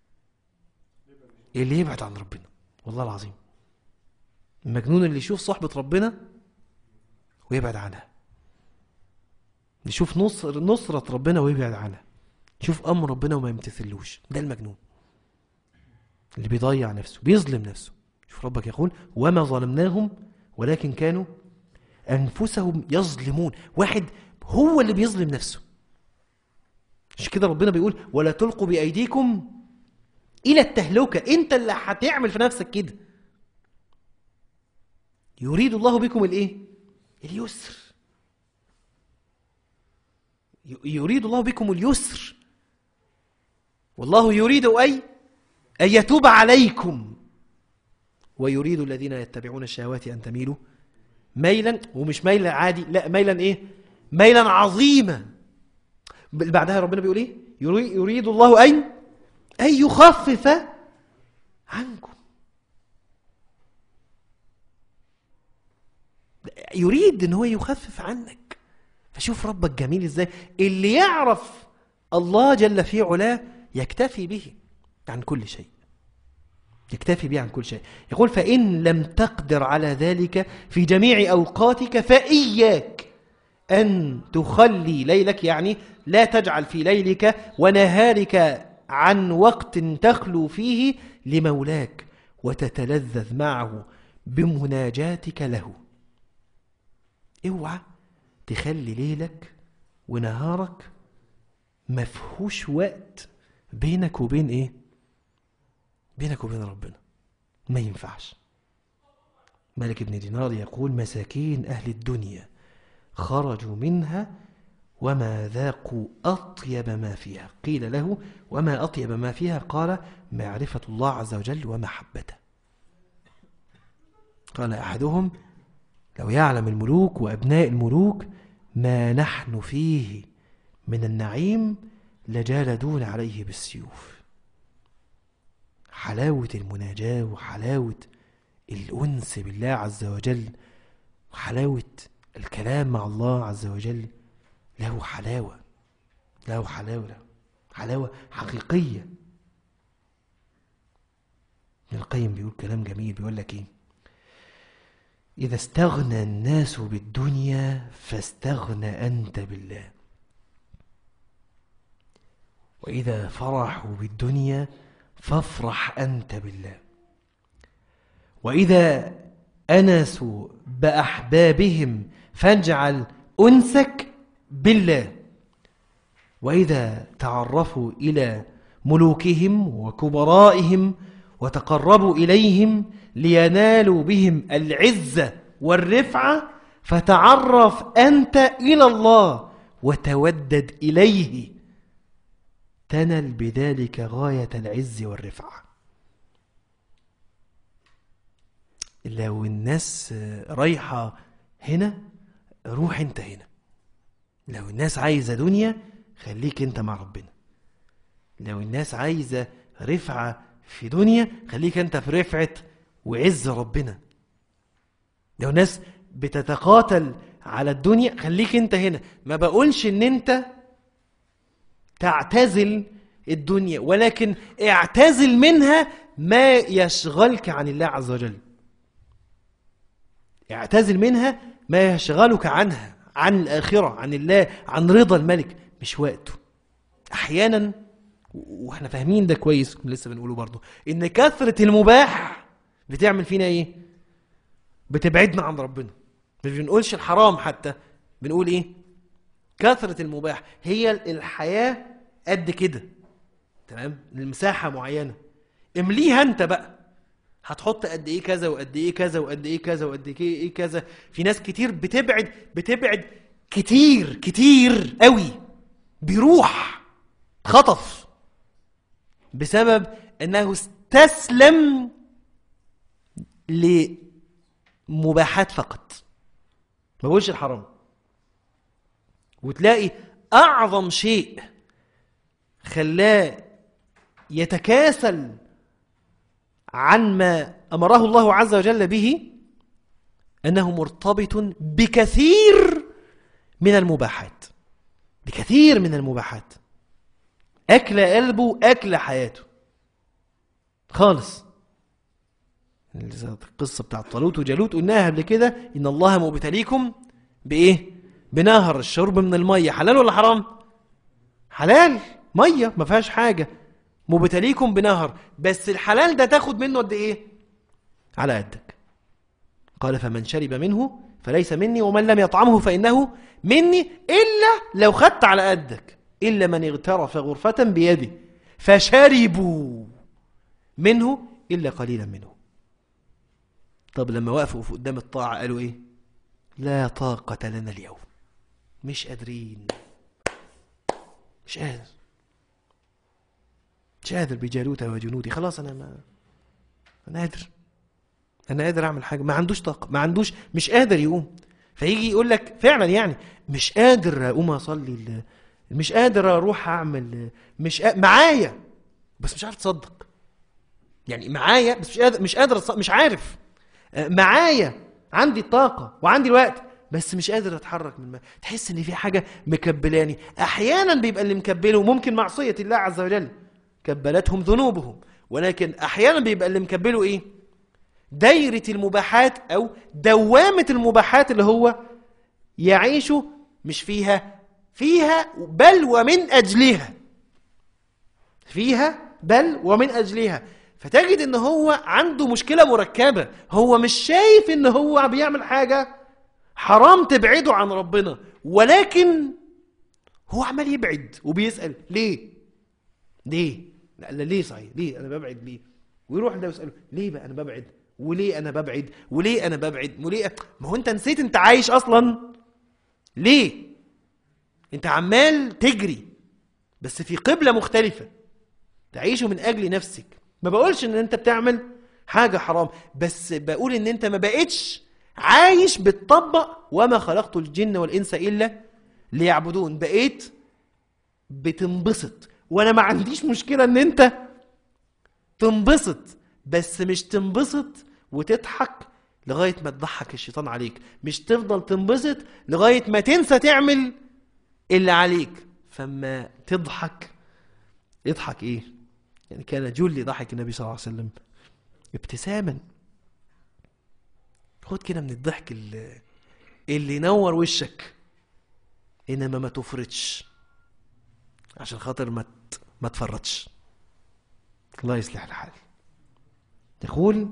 Speaker 1: اللي يبعد عن ربنا والله العظيم المجنون اللي يشوف صحبة ربنا ويبعد عنها يشوف نصر نصرة ربنا ويبعد عنها يشوف أمر ربنا وما يمتثلوش ده المجنون اللي بيضيع نفسه بيظلم نفسه شوف ربك يقول وما ظلمناهم ولكن كانوا أنفسهم يظلمون واحد هو اللي بيظلم نفسه مش كده ربنا بيقول ولا تلقوا بأيديكم إلى التهلكة أنت اللي هتعمل في نفسك كده يريد الله بكم الإيه؟ اليسر ي- يريد الله بكم اليسر والله يريد أي أن يتوب عليكم ويريد الذين يتبعون الشهوات أن تميلوا ميلا ومش ميلا عادي لا ميلا ايه ميلا عظيما ب- بعدها ربنا بيقول ايه يري- يريد الله ان ان يخفف عنكم يريد ان هو يخفف عنك فشوف ربك جميل ازاي اللي يعرف الله جل في علاه يكتفي به عن كل شيء يكتفي به عن كل شيء يقول فإن لم تقدر على ذلك في جميع أوقاتك فإياك أن تخلي ليلك يعني لا تجعل في ليلك ونهارك عن وقت تخلو فيه لمولاك وتتلذذ معه بمناجاتك له اوعى تخلي ليلك ونهارك مفهوش وقت بينك وبين ايه بينك وبين ربنا ما ينفعش مالك بن دينار يقول مساكين أهل الدنيا خرجوا منها وما ذاقوا أطيب ما فيها قيل له وما أطيب ما فيها قال معرفة الله عز وجل ومحبته قال أحدهم لو يعلم الملوك وأبناء الملوك ما نحن فيه من النعيم لجالدون عليه بالسيوف حلاوة المناجاة وحلاوة الأنس بالله عز وجل وحلاوة الكلام مع الله عز وجل له حلاوة له حلاوة له حلاوة حقيقية ابن القيم بيقول كلام جميل بيقول لك ايه إذا استغنى الناس بالدنيا فاستغنى أنت بالله وإذا فرحوا بالدنيا فافرح أنت بالله وإذا أنسوا بأحبابهم فاجعل أنسك بالله وإذا تعرفوا إلى ملوكهم وكبرائهم وتقربوا إليهم لينالوا بهم العزة والرفعة فتعرف أنت إلى الله وتودد إليه تنل بذلك غاية العز والرفعة لو الناس رايحة هنا روح انت هنا لو الناس عايزة دنيا خليك انت مع ربنا لو الناس عايزة رفعة في دنيا خليك انت في رفعة وعز ربنا لو الناس بتتقاتل على الدنيا خليك انت هنا ما بقولش ان انت تعتزل الدنيا ولكن اعتزل منها ما يشغلك عن الله عز وجل اعتزل منها ما يشغلك عنها عن الآخرة عن الله عن رضا الملك مش وقته أحيانا واحنا فاهمين ده كويس لسه بنقوله برضه ان كثرة المباح بتعمل فينا ايه بتبعدنا عن ربنا مش بنقولش الحرام حتى بنقول ايه كثرة المباح هي الحياة قد كده تمام المساحة معينة امليها انت بقى هتحط قد ايه كذا وقد ايه كذا وقد ايه كذا وقد ايه ايه كذا في ناس كتير بتبعد بتبعد كتير كتير قوي بيروح خطف بسبب انه استسلم لمباحات فقط ما بقولش الحرام وتلاقي اعظم شيء خلاه يتكاسل عن ما امره الله عز وجل به انه مرتبط بكثير من المباحات بكثير من المباحات اكل قلبه اكل حياته خالص القصه بتاعت طالوت وجالوت قلناها قبل كده ان الله مبتليكم بايه بنهر الشرب من الميه حلال ولا حرام حلال ميه ما فيهاش حاجه مبتليكم بنهر بس الحلال ده تاخد منه قد ايه على قدك قال فمن شرب منه فليس مني ومن لم يطعمه فانه مني الا لو خدت على قدك الا من اغترف غرفه بيده فشربوا منه الا قليلا منه طب لما وقفوا قدام الطاعه قالوا ايه لا طاقه لنا اليوم مش قادرين مش قادر مش قادر بجالوت وجنودي خلاص انا ما انا قادر انا قادر اعمل حاجه ما عندوش طاقه ما عندوش مش قادر يقوم فيجي يقول لك فعلا يعني مش قادر اقوم اصلي ال- مش قادر اروح اعمل مش قا... معايا بس مش عارف تصدق يعني معايا بس مش قادر مش قادر أص- مش عارف آه، معايا عندي الطاقه وعندي الوقت بس مش قادر اتحرك من الماء تحس ان في حاجه مكبلاني احيانا بيبقى اللي مكبله ممكن معصيه الله عز وجل كبلتهم ذنوبهم ولكن احيانا بيبقى اللي مكبله ايه دايره المباحات او دوامه المباحات اللي هو يعيش مش فيها فيها بل ومن اجلها فيها بل ومن اجلها فتجد ان هو عنده مشكله مركبه هو مش شايف ان هو بيعمل حاجه حرام تبعده عن ربنا ولكن هو عمال يبعد وبيسال ليه ليه لا لا ليه صحيح ليه انا ببعد ليه ويروح ده يساله ليه بقى انا ببعد وليه انا ببعد وليه انا ببعد وليه ما هو انت نسيت انت عايش اصلا ليه انت عمال تجري بس في قبلة مختلفة تعيش من أجل نفسك ما بقولش ان انت بتعمل حاجة حرام بس بقول ان انت ما بقتش عايش بتطبق وما خلقت الجن والإنس إلا ليعبدون بقيت بتنبسط وانا ما عنديش مشكلة ان انت تنبسط بس مش تنبسط وتضحك لغاية ما تضحك الشيطان عليك مش تفضل تنبسط لغاية ما تنسى تعمل اللي عليك فما تضحك اضحك ايه يعني كان جل ضحك النبي صلى الله عليه وسلم ابتساما خد كده من الضحك اللي, اللي ينور وشك انما ما تفرطش عشان خاطر ما ت- ما تفرطش الله يصلح الحال يقول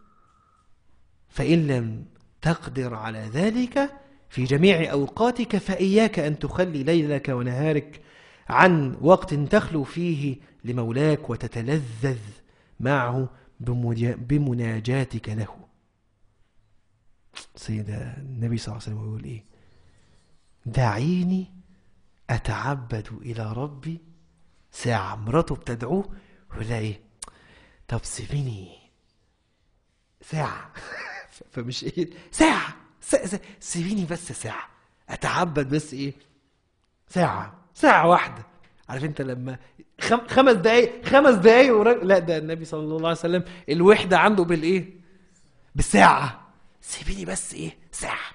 Speaker 1: فإن لم تقدر على ذلك في جميع أوقاتك فإياك أن تخلي ليلك ونهارك عن وقت تخلو فيه لمولاك وتتلذذ معه بمجا- بمناجاتك له سيدة النبي صلى الله عليه وسلم يقول ايه دعيني اتعبد الى ربي ساعة مراته بتدعوه يقول لها ايه طب سيبيني ساعة فمش ايه ساعة سا- سا- سيبيني بس ساعة اتعبد بس ايه ساعة ساعة واحدة عارف انت لما خم... خمس دقايق خمس دقايق ورا... لا ده النبي صلى الله عليه وسلم الوحدة عنده بالايه بالساعة سيبيني بس ايه ساعة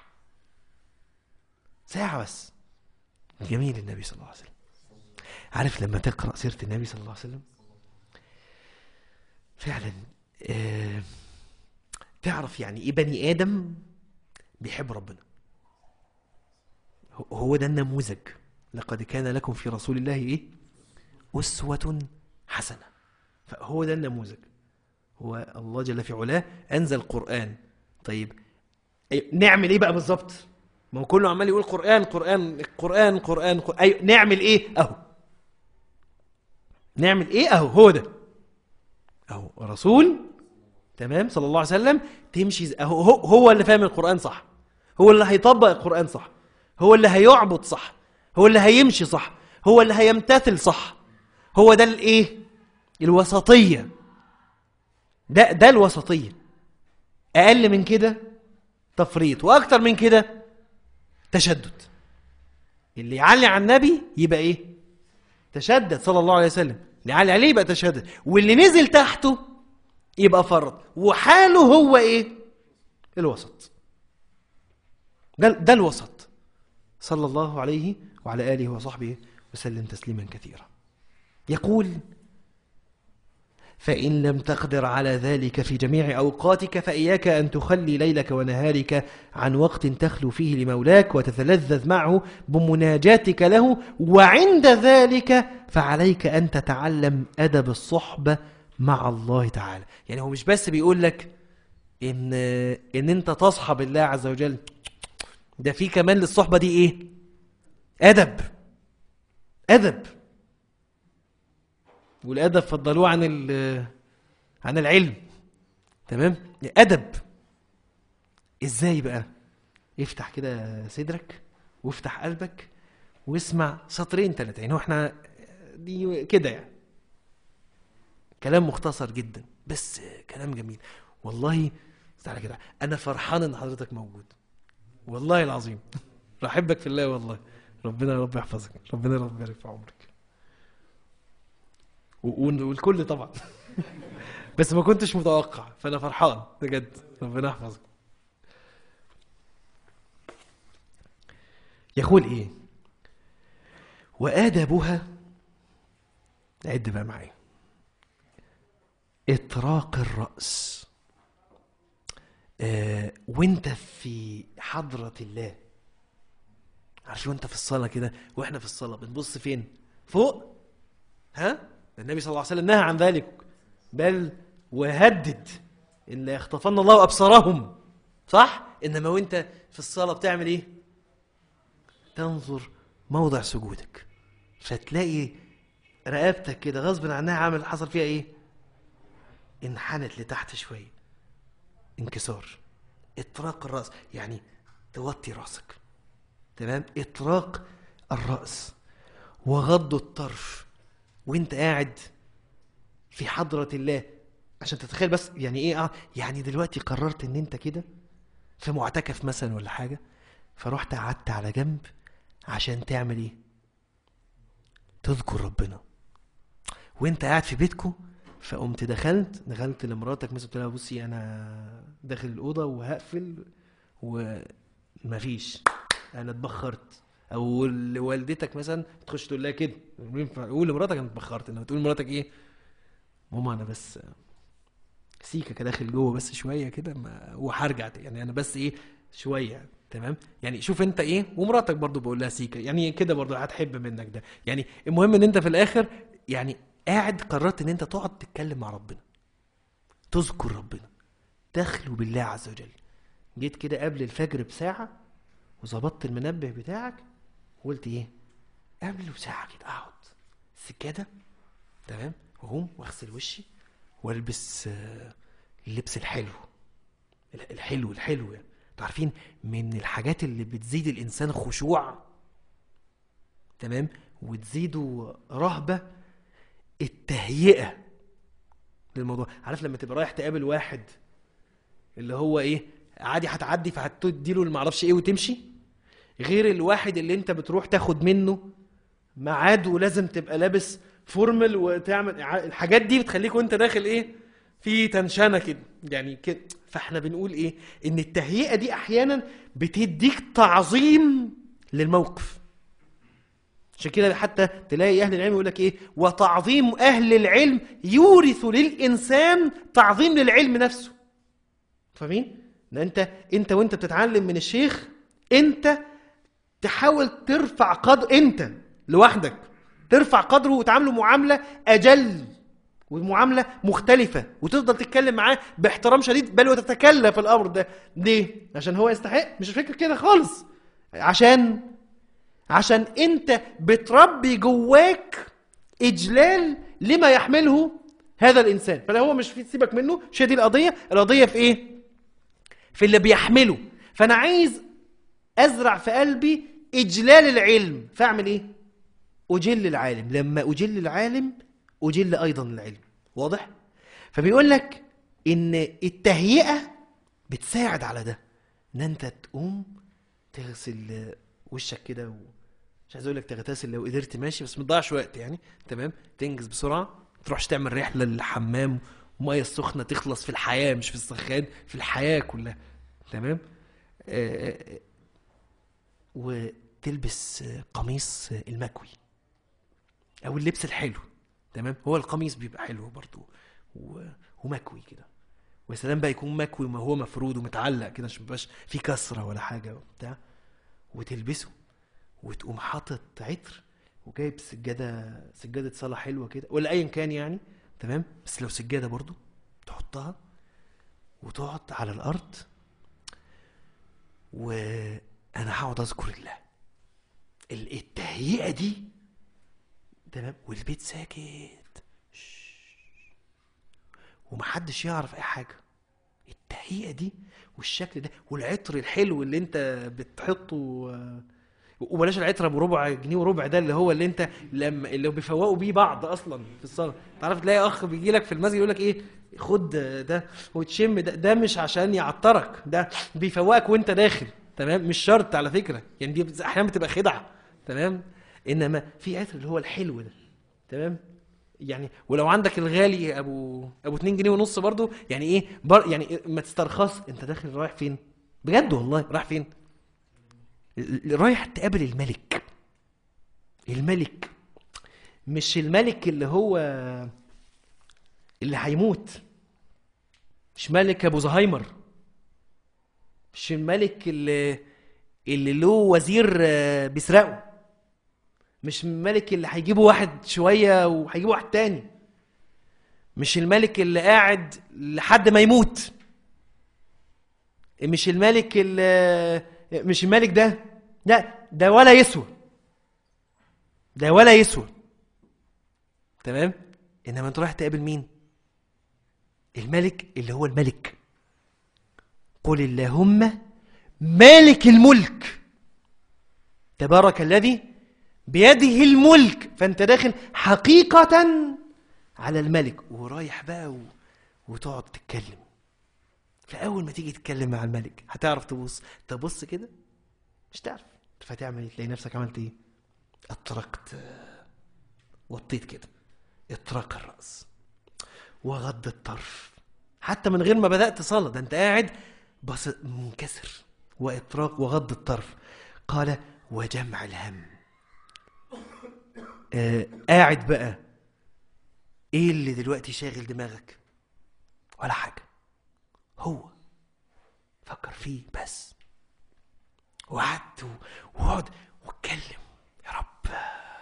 Speaker 1: ساعة بس جميل النبي صلى الله عليه وسلم عارف لما تقرأ سيرة النبي صلى الله عليه وسلم فعلا آه تعرف يعني ايه بني ادم بيحب ربنا هو- هو ده النموذج لقد كان لكم في رسول الله ايه اسوه حسنه فهو ده النموذج هو الله جل في علاه انزل قران طيب أيوة نعمل ايه بقى بالظبط ما هو كله عمال يقول قران قران قران قران, قرآن. أيوة نعمل ايه اهو نعمل ايه اهو هو ده اهو رسول تمام صلى الله عليه وسلم تمشي زي- هو هو- هو اللي فاهم القرآن صح هو اللي هيطبق القرآن صح هو اللي هيعبد صح هو اللي هيمشي صح هو اللي هيمتثل صح هو ده الايه الوسطية ده ده الوسطية اقل من كده تفريط واكتر من كده تشدد اللي يعلي على النبي يبقى ايه تشدد صلى الله عليه وسلم اللي يعلي عليه يبقى تشدد واللي نزل تحته يبقى فرط وحاله هو ايه الوسط ده, ده الوسط صلى الله عليه وعلى آله وصحبه وسلم تسليما كثيرا يقول فإن لم تقدر على ذلك في جميع أوقاتك فإياك أن تخلي ليلك ونهارك عن وقت تخلو فيه لمولاك وتتلذذ معه بمناجاتك له وعند ذلك فعليك أن تتعلم أدب الصحبة مع الله تعالى يعني هو مش بس بيقول لك إن, إن أنت تصحب الله عز وجل ده في كمان للصحبة دي إيه أدب أدب والادب فضلوه عن ال- عن العلم تمام ادب ازاي بقى افتح كده صدرك وافتح قلبك واسمع سطرين ثلاثه يعني هو احنا دي كده يعني كلام مختصر جدا بس كلام جميل والله تعالى كده انا فرحان ان حضرتك موجود والله العظيم بحبك في الله والله ربنا يا رب يحفظك ربنا يا رب يبارك في عمرك و- والكل طبعا بس ما كنتش متوقع فانا فرحان بجد ربنا يحفظك يقول ايه وادبها عد بقى معايا اطراق الراس آه وانت في حضره الله عارف وانت في الصلاه كده واحنا في الصلاه بنبص فين فوق ها النبي صلى الله عليه وسلم نهى عن ذلك بل وهدد ان لا يخطفن الله ابصارهم صح انما وانت في الصلاه بتعمل ايه تنظر موضع سجودك فتلاقي رقبتك كده غصب عنها عامل حصل فيها ايه انحنت لتحت شويه انكسار اطراق الراس يعني توطي راسك تمام اطراق الراس وغض الطرف وانت قاعد في حضرة الله عشان تتخيل بس يعني ايه اه يعني دلوقتي قررت ان انت كده في معتكف مثلا ولا حاجة فرحت قعدت على جنب عشان تعمل ايه تذكر ربنا وانت قاعد في بيتكو فقمت دخلت دخلت لمراتك مثلا قلت لها بصي انا داخل الاوضه وهقفل ومفيش انا اتبخرت او والدتك مثلا تخش تقول لها كده ينفع قول لمراتك انا اتبخرت انما تقول لمراتك ايه ماما انا بس سيكا كده داخل جوه بس شويه كده ما- وهرجع تاني. يعني انا بس ايه شويه تمام يعني شوف انت ايه ومراتك برضو بقول لها سيكا يعني كده برضو هتحب منك ده يعني المهم ان انت في الاخر يعني قاعد قررت ان انت تقعد تتكلم مع ربنا تذكر ربنا تخلو بالله عز وجل جيت كده قبل الفجر بساعه وظبطت المنبه بتاعك وقلت ايه قبل بساعه كده اقعد سجاده تمام واقوم واغسل وشي والبس آه، اللبس الحلو ال- الحلو الحلو يعني انتوا عارفين من الحاجات اللي بتزيد الانسان خشوع تمام وتزيده رهبه التهيئه للموضوع عارف لما تبقى رايح تقابل واحد اللي هو ايه عادي هتعدي فهتديله اللي معرفش ايه وتمشي غير الواحد اللي انت بتروح تاخد منه ميعاد ولازم تبقى لابس فورمال وتعمل ع- الحاجات دي بتخليك وانت داخل ايه في تنشنه كده يعني كده فاحنا بنقول ايه ان التهيئه دي احيانا بتديك تعظيم للموقف عشان كده حتى تلاقي اهل العلم يقول لك ايه وتعظيم اهل العلم يورث للانسان تعظيم للعلم نفسه فاهمين ان انت انت وانت بتتعلم من الشيخ انت تحاول ترفع قدر انت لوحدك ترفع قدره وتعامله معامله اجل ومعامله مختلفه وتفضل تتكلم معاه باحترام شديد بل وتتكلف الامر ده ليه عشان هو يستحق مش الفكره كده خالص عشان عشان انت بتربي جواك اجلال لما يحمله هذا الانسان فلا هو مش في سيبك منه مش هي دي القضيه القضيه في ايه في اللي بيحمله فانا عايز ازرع في قلبي اجلال العلم فاعمل ايه اجل العالم لما اجل العالم اجل ايضا العلم واضح فبيقول لك ان التهيئه بتساعد على ده ان انت تقوم تغسل وشك كده و... مش عايز اقول لك تغتسل لو قدرت ماشي بس ما تضيعش وقت يعني تمام تنجز بسرعه تروحش تعمل رحله للحمام وميه السخنه تخلص في الحياه مش في السخان في الحياه كلها تمام آه، وتلبس قميص المكوي او اللبس الحلو تمام هو القميص بيبقى حلو برضو و- ومكوي كده ويا سلام بقى يكون مكوي ما هو مفرود ومتعلق كده عشان ميبقاش فيه كسره ولا حاجه وبتاع وتلبسه وتقوم حاطط عطر وجايب سجاده سجاده صلاه حلوه كده ولا ايا كان يعني تمام بس لو سجاده برضو تحطها وتقعد على الارض وانا هقعد اذكر الله ال- التهيئه دي تمام والبيت ساكت شش. ومحدش يعرف اي حاجه التهيئه دي والشكل ده والعطر الحلو اللي انت بتحطه آه، وبلاش العطر ابو ربع جنيه وربع ده اللي هو اللي انت لما اللي بيفوقوا بيه بعض اصلا في الصلاه تعرف تلاقي اخ بيجي لك في المسجد يقول لك ايه خد ده وتشم ده ده مش عشان يعطرك ده بيفوقك وانت داخل تمام مش شرط على فكره يعني دي بت- احيانا بتبقى خدعه تمام انما في عطر اللي هو الحلو ده تمام يعني ولو عندك الغالي ابو ابو 2 جنيه ونص برضو يعني ايه بر يعني ما تسترخص انت داخل رايح فين بجد والله رايح فين ال- رايح تقابل الملك الملك مش الملك اللي هو اللي هيموت مش ملك ابو زهايمر مش الملك اللي اللي له وزير آه، بيسرقه مش الملك اللي هيجيبه واحد شويه وهيجيبه واحد تاني مش الملك اللي قاعد لحد ما يموت مش الملك اللي مش الملك ده لا ده ولا يسوى ده ولا يسوى تمام انما انت رايح تقابل مين الملك اللي هو الملك قل اللهم مالك الملك تبارك الذي بيده الملك فانت داخل حقيقة على الملك ورايح بقى و... وتقعد تتكلم فأول ما تيجي تتكلم مع الملك هتعرف تبص تبص كده مش تعرف فتعمل ايه تلاقي نفسك عملت ايه اطرقت وطيت كده اطراق الرأس وغض الطرف حتى من غير ما بدأت صلاة ده انت قاعد بس منكسر وإطراق وغض الطرف قال وجمع الهم آه قاعد بقى ايه اللي دلوقتي شاغل دماغك ولا حاجة هو فكر فيه بس وقعدت و- واقعد واتكلم يا رب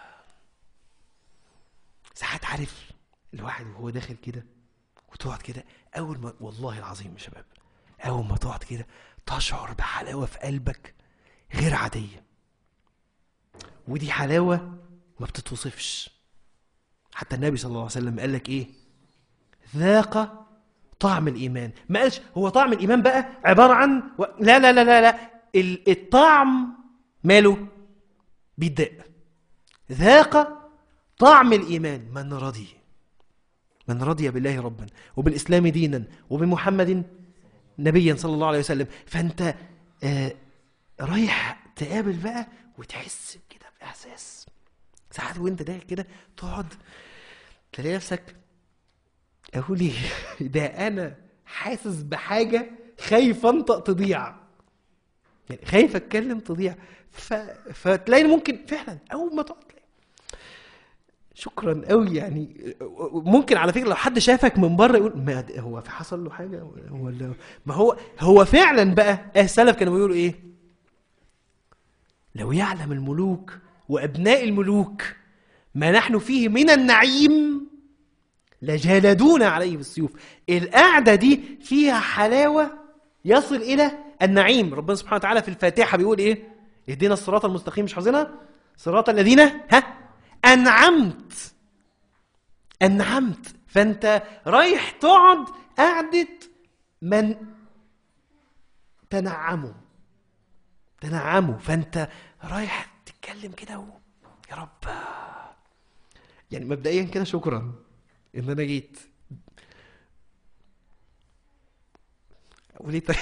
Speaker 1: ساعات عارف الواحد وهو داخل كده وتقعد كده اول ما والله العظيم يا شباب اول ما تقعد كده تشعر بحلاوه في قلبك غير عاديه ودي حلاوه ما بتتوصفش حتى النبي صلى الله عليه وسلم قال لك ايه ذاق طعم الايمان ما قالش هو طعم الايمان بقى عباره عن و... لا لا لا لا لا ال- الطعم ماله بيدق ذاق طعم الايمان من رضي من رضي بالله ربا وبالاسلام دينا وبمحمد نبيا صلى الله عليه وسلم فانت آه رايح تقابل بقى وتحس كده باحساس ساعات وانت داخل كده تقعد تلاقي نفسك اقول ايه ده انا حاسس بحاجه خايف انطق تضيع يعني خايف اتكلم تضيع ف... فتلاقي ممكن فعلا اول ما تقعد تلاقي شكرا قوي يعني ممكن على فكره لو حد شافك من بره يقول ما ده- هو في حصل له حاجه ولا ما هو هو فعلا بقى السلف كانوا بيقولوا ايه لو يعلم الملوك وابناء الملوك ما نحن فيه من النعيم لجالدونا عليه بالسيوف القعده دي فيها حلاوه يصل الى النعيم ربنا سبحانه وتعالى في الفاتحه بيقول ايه اهدنا الصراط المستقيم مش حافظينها صراط الذين ها انعمت انعمت فانت رايح تقعد قعده من تنعموا تنعموا فانت رايح تتكلم كده و... يا رب يعني مبدئيا كده شكرا ان انا جيت وليه طيب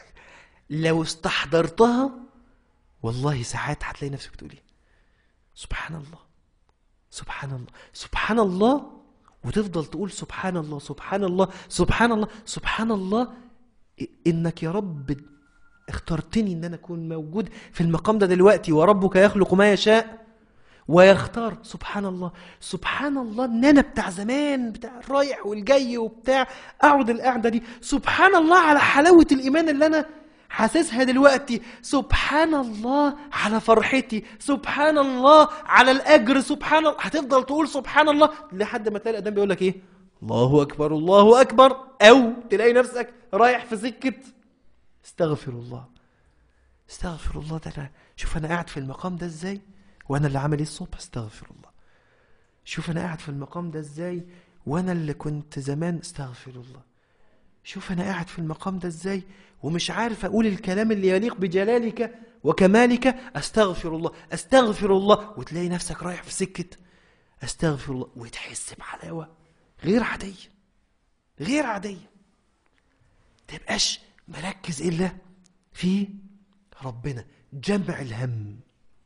Speaker 1: لو استحضرتها والله ساعات هتلاقي نفسك بتقولي سبحان الله سبحان الله سبحان الله وتفضل تقول سبحان الله سبحان الله سبحان الله سبحان الله إ- انك يا رب اخترتني ان انا اكون موجود في المقام ده دلوقتي وربك يخلق ما يشاء ويختار سبحان الله سبحان الله ان انا بتاع زمان بتاع الرايح والجاي وبتاع اقعد القعده دي سبحان الله على حلاوه الايمان اللي انا حاسسها دلوقتي سبحان الله على فرحتي سبحان الله على الاجر سبحان الله هتفضل تقول سبحان الله لحد ما تلاقي الادم بيقول لك ايه الله اكبر الله اكبر او تلاقي نفسك رايح في سكه استغفر الله استغفر الله ده انا شوف انا قاعد في المقام ده ازاي وانا اللي عامل ايه الصبح استغفر الله شوف انا قاعد في المقام ده ازاي وانا اللي كنت زمان استغفر الله شوف انا قاعد في المقام ده ازاي ومش عارف اقول الكلام اللي يليق بجلالك وكمالك استغفر الله استغفر الله وتلاقي نفسك رايح في سكه استغفر الله وتحس بحلاوه غير عاديه غير عاديه تبقاش مركز الا في ربنا جمع الهم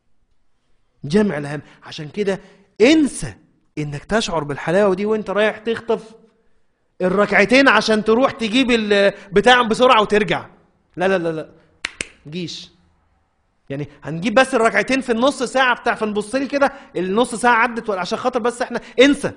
Speaker 1: جمع الهم عشان كده انسى انك تشعر بالحلاوه دي وانت رايح تخطف الركعتين عشان تروح تجيب البتاع بسرعه وترجع لا لا لا لا جيش يعني هنجيب بس الركعتين في النص ساعه بتاع فنبص لي كده النص ساعه عدت ولا عشان خاطر بس احنا انسى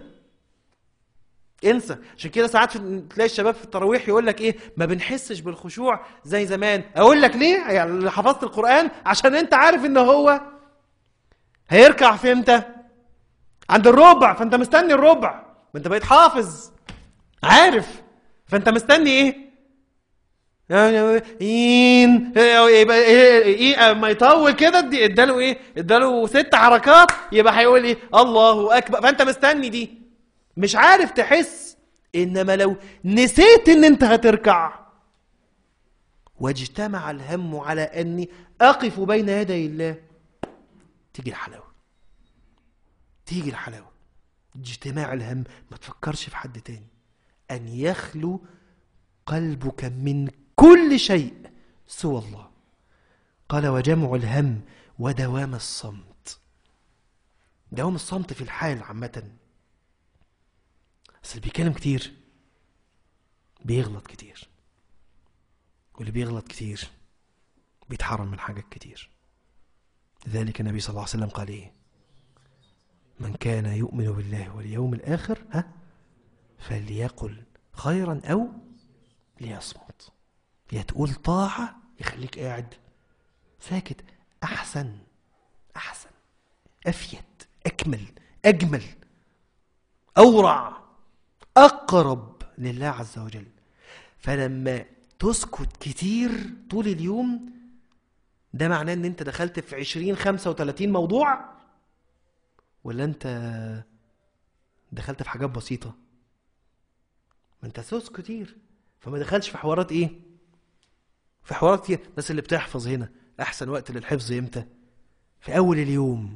Speaker 1: انسى عشان كده ساعات في- تلاقي الشباب في التراويح يقول لك ايه ما بنحسش بالخشوع زي زمان اقول لك ليه يعني اللي حفظت القران عشان انت عارف ان هو هيركع في امتى عند الربع فانت مستني الربع ما انت بقيت حافظ عارف فانت مستني ايه إين يبقى إيه إيه ما يطول كده ادي- اداله ايه اداله ست حركات يبقى هيقول ايه الله اكبر فانت مستني دي مش عارف تحس انما لو نسيت ان انت هتركع واجتمع الهم على اني اقف بين يدي الله تيجي الحلاوه تيجي الحلاوه اجتماع الهم ما تفكرش في حد تاني ان يخلو قلبك من كل شيء سوى الله قال وجمع الهم ودوام الصمت دوام الصمت في الحال عامه بس اللي بيتكلم كتير بيغلط كتير واللي بيغلط كتير بيتحرم من حاجات كتير لذلك النبي صلى الله عليه وسلم قال ايه من كان يؤمن بالله واليوم الآخر ها فليقل خيرا أو ليصمت يا تقول طاعة يخليك قاعد ساكت أحسن أحسن أفيد أكمل أجمل أورع أقرب لله عز وجل فلما تسكت كتير طول اليوم ده معناه ان انت دخلت في 20 35 موضوع ولا انت دخلت في حاجات بسيطة ما انت سوس كتير فما دخلش في حوارات ايه في حوارات كتير الناس اللي بتحفظ هنا احسن وقت للحفظ امتى في اول اليوم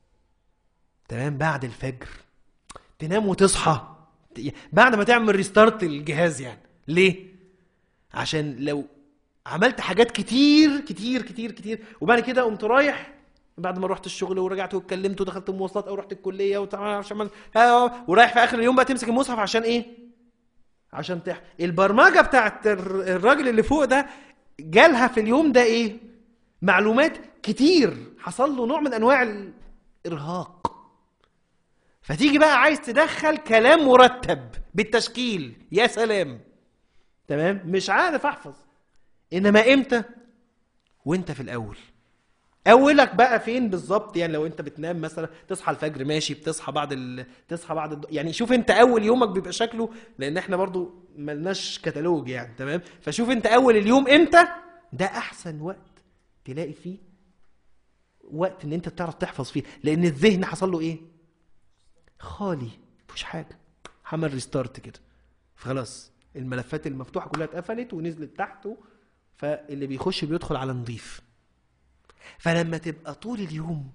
Speaker 1: تمام بعد الفجر تنام وتصحى بعد ما تعمل ريستارت الجهاز يعني ليه عشان لو عملت حاجات كتير كتير كتير كتير وبعد كده قمت رايح بعد ما رحت الشغل ورجعت واتكلمت ودخلت المواصلات او رحت الكليه وتع- عشان آه، ورايح في اخر اليوم بقى تمسك المصحف عشان ايه عشان تح... البرمجه بتاعت الر- الراجل اللي فوق ده جالها في اليوم ده ايه معلومات كتير حصل له نوع من انواع الارهاق فتيجي بقى عايز تدخل كلام مرتب بالتشكيل يا سلام تمام مش عارف احفظ انما امتى وانت في الاول اولك بقى فين بالظبط يعني لو انت بتنام مثلا تصحى الفجر ماشي بتصحى بعد ال... تصحى بعد الد... يعني شوف انت اول يومك بيبقى شكله لان احنا برضو ملناش كتالوج يعني تمام فشوف انت اول اليوم امتى ده احسن وقت تلاقي فيه وقت ان انت تعرف تحفظ فيه لان الذهن حصل له ايه خالي مفيش حاجه عمل ريستارت كده فخلاص الملفات المفتوحه كلها اتقفلت ونزلت تحته فاللي بيخش بيدخل على نظيف فلما تبقى طول اليوم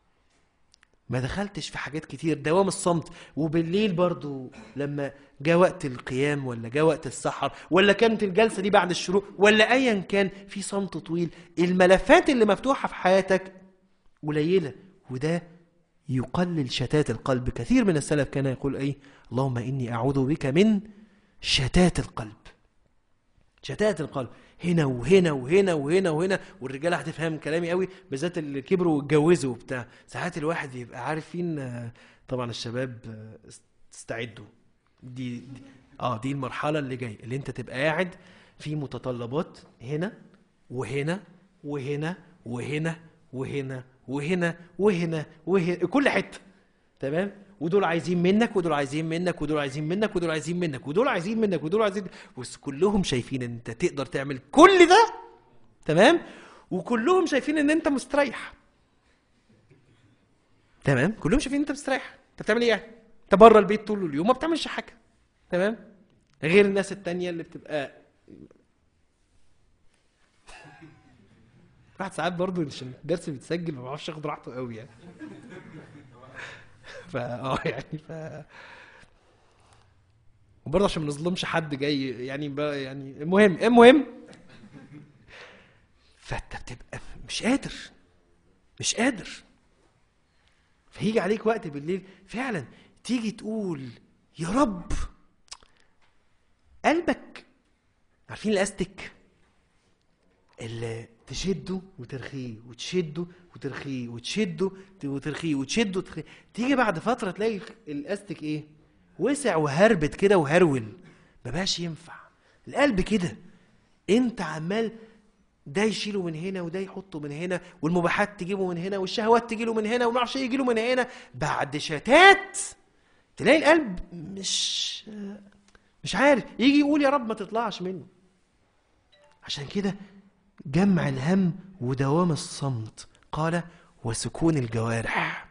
Speaker 1: ما دخلتش في حاجات كتير دوام الصمت وبالليل برضو لما جاء وقت القيام ولا جاء وقت السحر ولا كانت الجلسة دي بعد الشروق ولا أيا كان في صمت طويل الملفات اللي مفتوحة في حياتك قليلة وده يقلل شتات القلب كثير من السلف كان يقول أي اللهم إني أعوذ بك من شتات القلب شتات القلب هنا وهنا وهنا وهنا وهنا والرجاله هتفهم كلامي قوي بالذات اللي كبروا واتجوزوا وبتاع ساعات الواحد بيبقى عارفين آه، طبعا الشباب آه، است- استعدوا دي, دي اه دي المرحله اللي جايه اللي انت تبقى قاعد في متطلبات هنا وهنا وهنا وهنا وهنا وهنا وهنا وهنا كل حته تمام ودول عايزين منك ودول عايزين منك ودول عايزين منك ودول عايزين منك ودول عايزين منك ودول عايزين بس كلهم شايفين ان انت تقدر تعمل كل ده تمام وكلهم شايفين ان انت مستريح تمام كلهم شايفين ان انت مستريح انت بتعمل ايه يعني انت بره البيت طول اليوم ما بتعملش حاجه تمام غير الناس التانية اللي بتبقى واحد ساعات برضه عشان الدرس بيتسجل ما بعرفش اخد راحته قوي يعني فا اه يعني ف وبرضه عشان ما نظلمش حد جاي يعني بقى يعني المهم المهم فانت بتبقى مش قادر مش قادر فيجي عليك وقت بالليل فعلا تيجي تقول يا رب قلبك عارفين الاستك اللي تشده وترخيه وتشده وترخيه وتشده وترخيه وتشده وترخيه تيجي بعد فتره تلاقي الاستك ايه وسع وهربت كده وهرول ما بقاش ينفع القلب كده انت عمال ده يشيله من هنا وده يحطه من هنا والمباحات تجيبه من هنا والشهوات تجيله من هنا وما اعرفش ايه يجيله من هنا بعد شتات تلاقي القلب مش مش عارف يجي يقول يا رب ما تطلعش منه عشان كده جمع الهم ودوام الصمت قال وسكون الجوارح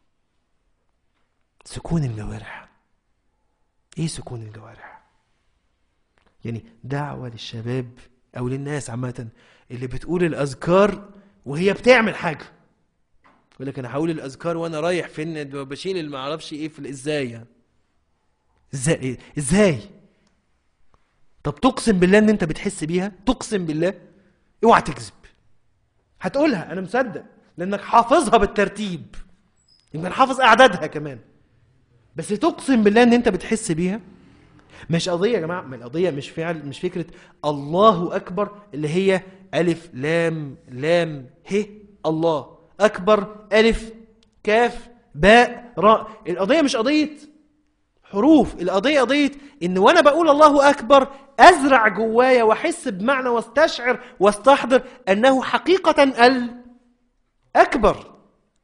Speaker 1: سكون الجوارح ايه سكون الجوارح يعني دعوة للشباب او للناس عامة اللي بتقول الاذكار وهي بتعمل حاجة يقول لك انا هقول الاذكار وانا رايح فين بشيل اللي ما اعرفش ايه في ازاي يعني ازاي ازاي طب تقسم بالله ان انت بتحس بيها تقسم بالله اوعى تكذب هتقولها انا مصدق لانك حافظها بالترتيب يمكن حافظ اعدادها كمان بس تقسم بالله ان انت بتحس بيها مش قضيه يا جماعه ما القضيه مش فعل مش فكره الله اكبر اللي هي الف لام لام ه الله اكبر الف كاف باء راء القضيه مش قضيه حروف القضيه قضيه ان وانا بقول الله اكبر ازرع جوايا واحس بمعنى واستشعر واستحضر انه حقيقه الاكبر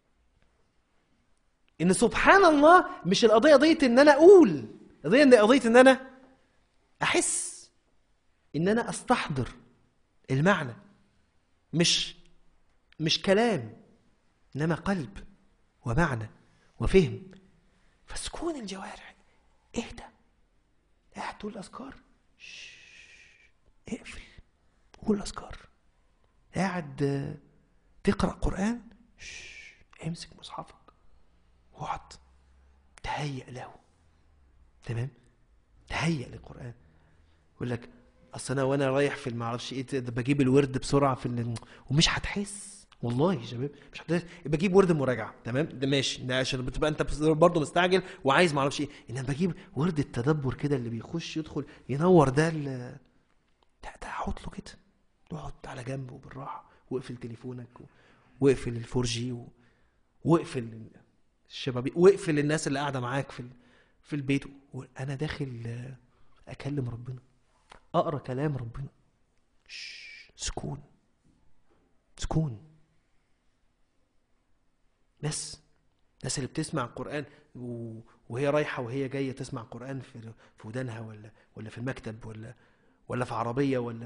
Speaker 1: ان سبحان الله مش القضيه قضيه ان انا اقول قضيه ان قضيه ان انا احس ان انا استحضر المعنى مش مش كلام انما قلب ومعنى وفهم فسكون الجوارح اهدى قاعد تقول اذكار شش. اقفل قول اذكار قاعد آه، تقرا قران شش، امسك مصحفك واقعد تهيأ له تمام تهيأ للقران يقول لك اصل انا وانا رايح في المعرفش ايه ده بجيب الورد بسرعه في ال... ومش هتحس والله يا شباب مش هتحس بجيب ورد مراجعه تمام ده ماشي ده عشان بتبقى انت بس- برضه مستعجل وعايز معرفش ايه انما بجيب ورد التدبر كده اللي بيخش يدخل ينور ده ال... لا ده حط له كده اقعد على جنبه بالراحه واقفل تليفونك و... واقفل الفور و... واقفل الشبابيك واقفل الناس اللي قاعده معاك في ال... في البيت وانا داخل آه، اكلم ربنا اقرا كلام ربنا شش، سكون سكون بس الناس اللي بتسمع القرآن و- وهي رايحة وهي جاية تسمع قرآن في في ودانها ولا ولا في المكتب ولا ولا في عربية ولا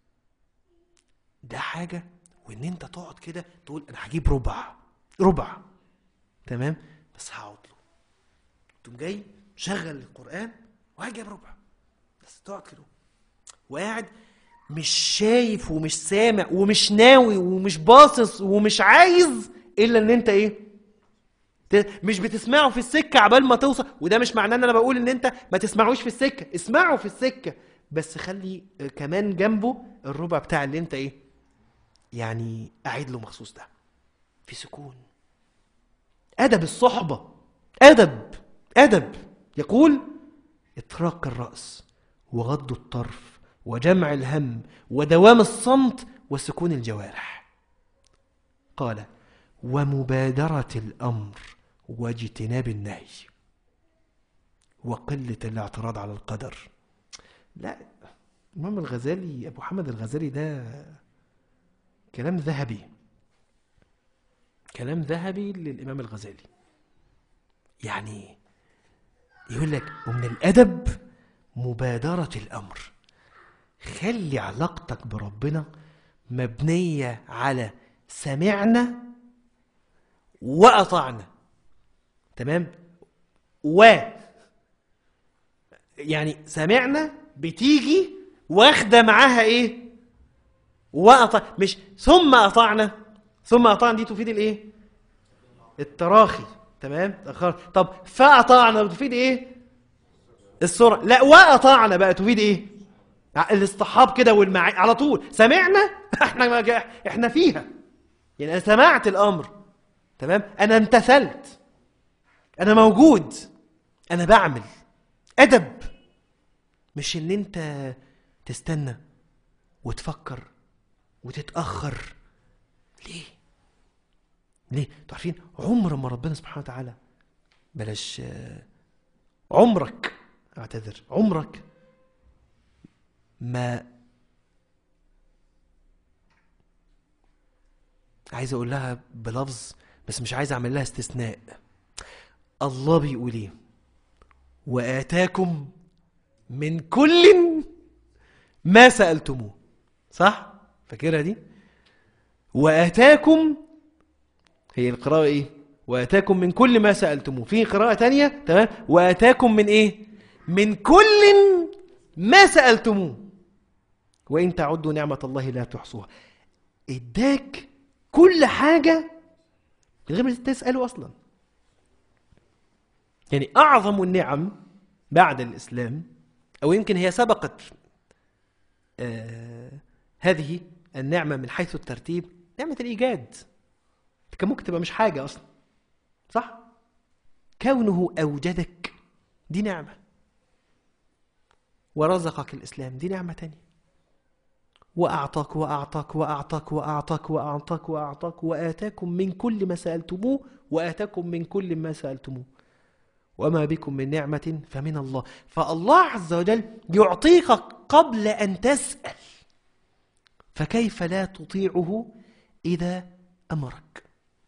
Speaker 1: ده حاجة وإن أنت تقعد كده تقول أنا هجيب ربع ربع تمام بس هقعد له تقوم جاي شغل القرآن وهجيب ربع بس تقعد كده وقاعد مش شايف ومش سامع ومش ناوي ومش باصص ومش عايز الا ان انت ايه ت- مش بتسمعه في السكه عبال ما توصل وده مش معناه ان انا بقول ان انت ما تسمعوش في السكه اسمعه في السكه بس خلي آه، كمان جنبه الربع بتاع اللي انت ايه يعني قاعد له مخصوص ده في سكون ادب الصحبه ادب ادب يقول إطراق الرأس وغض الطرف وجمع الهم ودوام الصمت وسكون الجوارح قال ومبادرة الأمر واجتناب النهي وقلة الاعتراض على القدر لا الإمام الغزالي أبو حمد الغزالي ده كلام ذهبي كلام ذهبي للإمام الغزالي يعني يقول لك ومن الادب مبادره الامر خلي علاقتك بربنا مبنيه على سمعنا واطعنا تمام و يعني سمعنا بتيجي واخده معاها ايه وأطع مش ثم اطعنا ثم اطعنا دي تفيد الايه التراخي تمام تأخر. طب فأطعنا بتفيد ايه السرعة لا وأطعنا بقى تفيد ايه الاصطحاب كده والمع على طول سمعنا احنا ما جا... احنا فيها يعني انا سمعت الامر تمام انا امتثلت انا موجود انا بعمل ادب مش ان انت تستنى وتفكر وتتاخر ليه ليه؟ انتوا عارفين عمر ما ربنا سبحانه وتعالى بلاش آه، عمرك اعتذر عمرك ما عايز اقول لها بلفظ بس مش عايز اعمل لها استثناء الله بيقول ايه واتاكم من كل ما سالتموه صح فاكرها دي واتاكم هي القراءة ايه؟ واتاكم من كل ما سألتموه في قراءة تانية تمام واتاكم من ايه؟ من كل ما سألتموه وإن تعدوا نعمة الله لا تحصوها اداك كل حاجة من غير ما تسأله أصلا يعني أعظم النعم بعد الإسلام أو يمكن هي سبقت آه هذه النعمة من حيث الترتيب نعمة الإيجاد كان ممكن تبقى مش حاجة أصلا صح؟ كونه أوجدك دي نعمة ورزقك الإسلام دي نعمة تانية وأعطاك وأعطاك وأعطاك وأعطاك وأعطاك وأعطاك وآتاكم من كل ما سألتموه وآتاكم من كل ما سألتموه وما بكم من نعمة فمن الله فالله عز وجل يعطيك قبل أن تسأل فكيف لا تطيعه إذا أمرك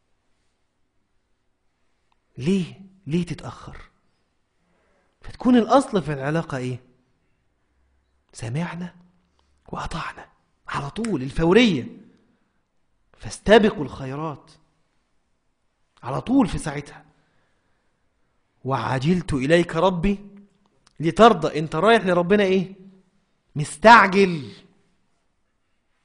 Speaker 1: ليه ليه تتأخر فتكون الأصل في العلاقة إيه سمعنا وأطعنا على طول الفورية فاستبقوا الخيرات على طول في ساعتها وعجلت إليك ربي لترضى انت رايح لربنا ايه مستعجل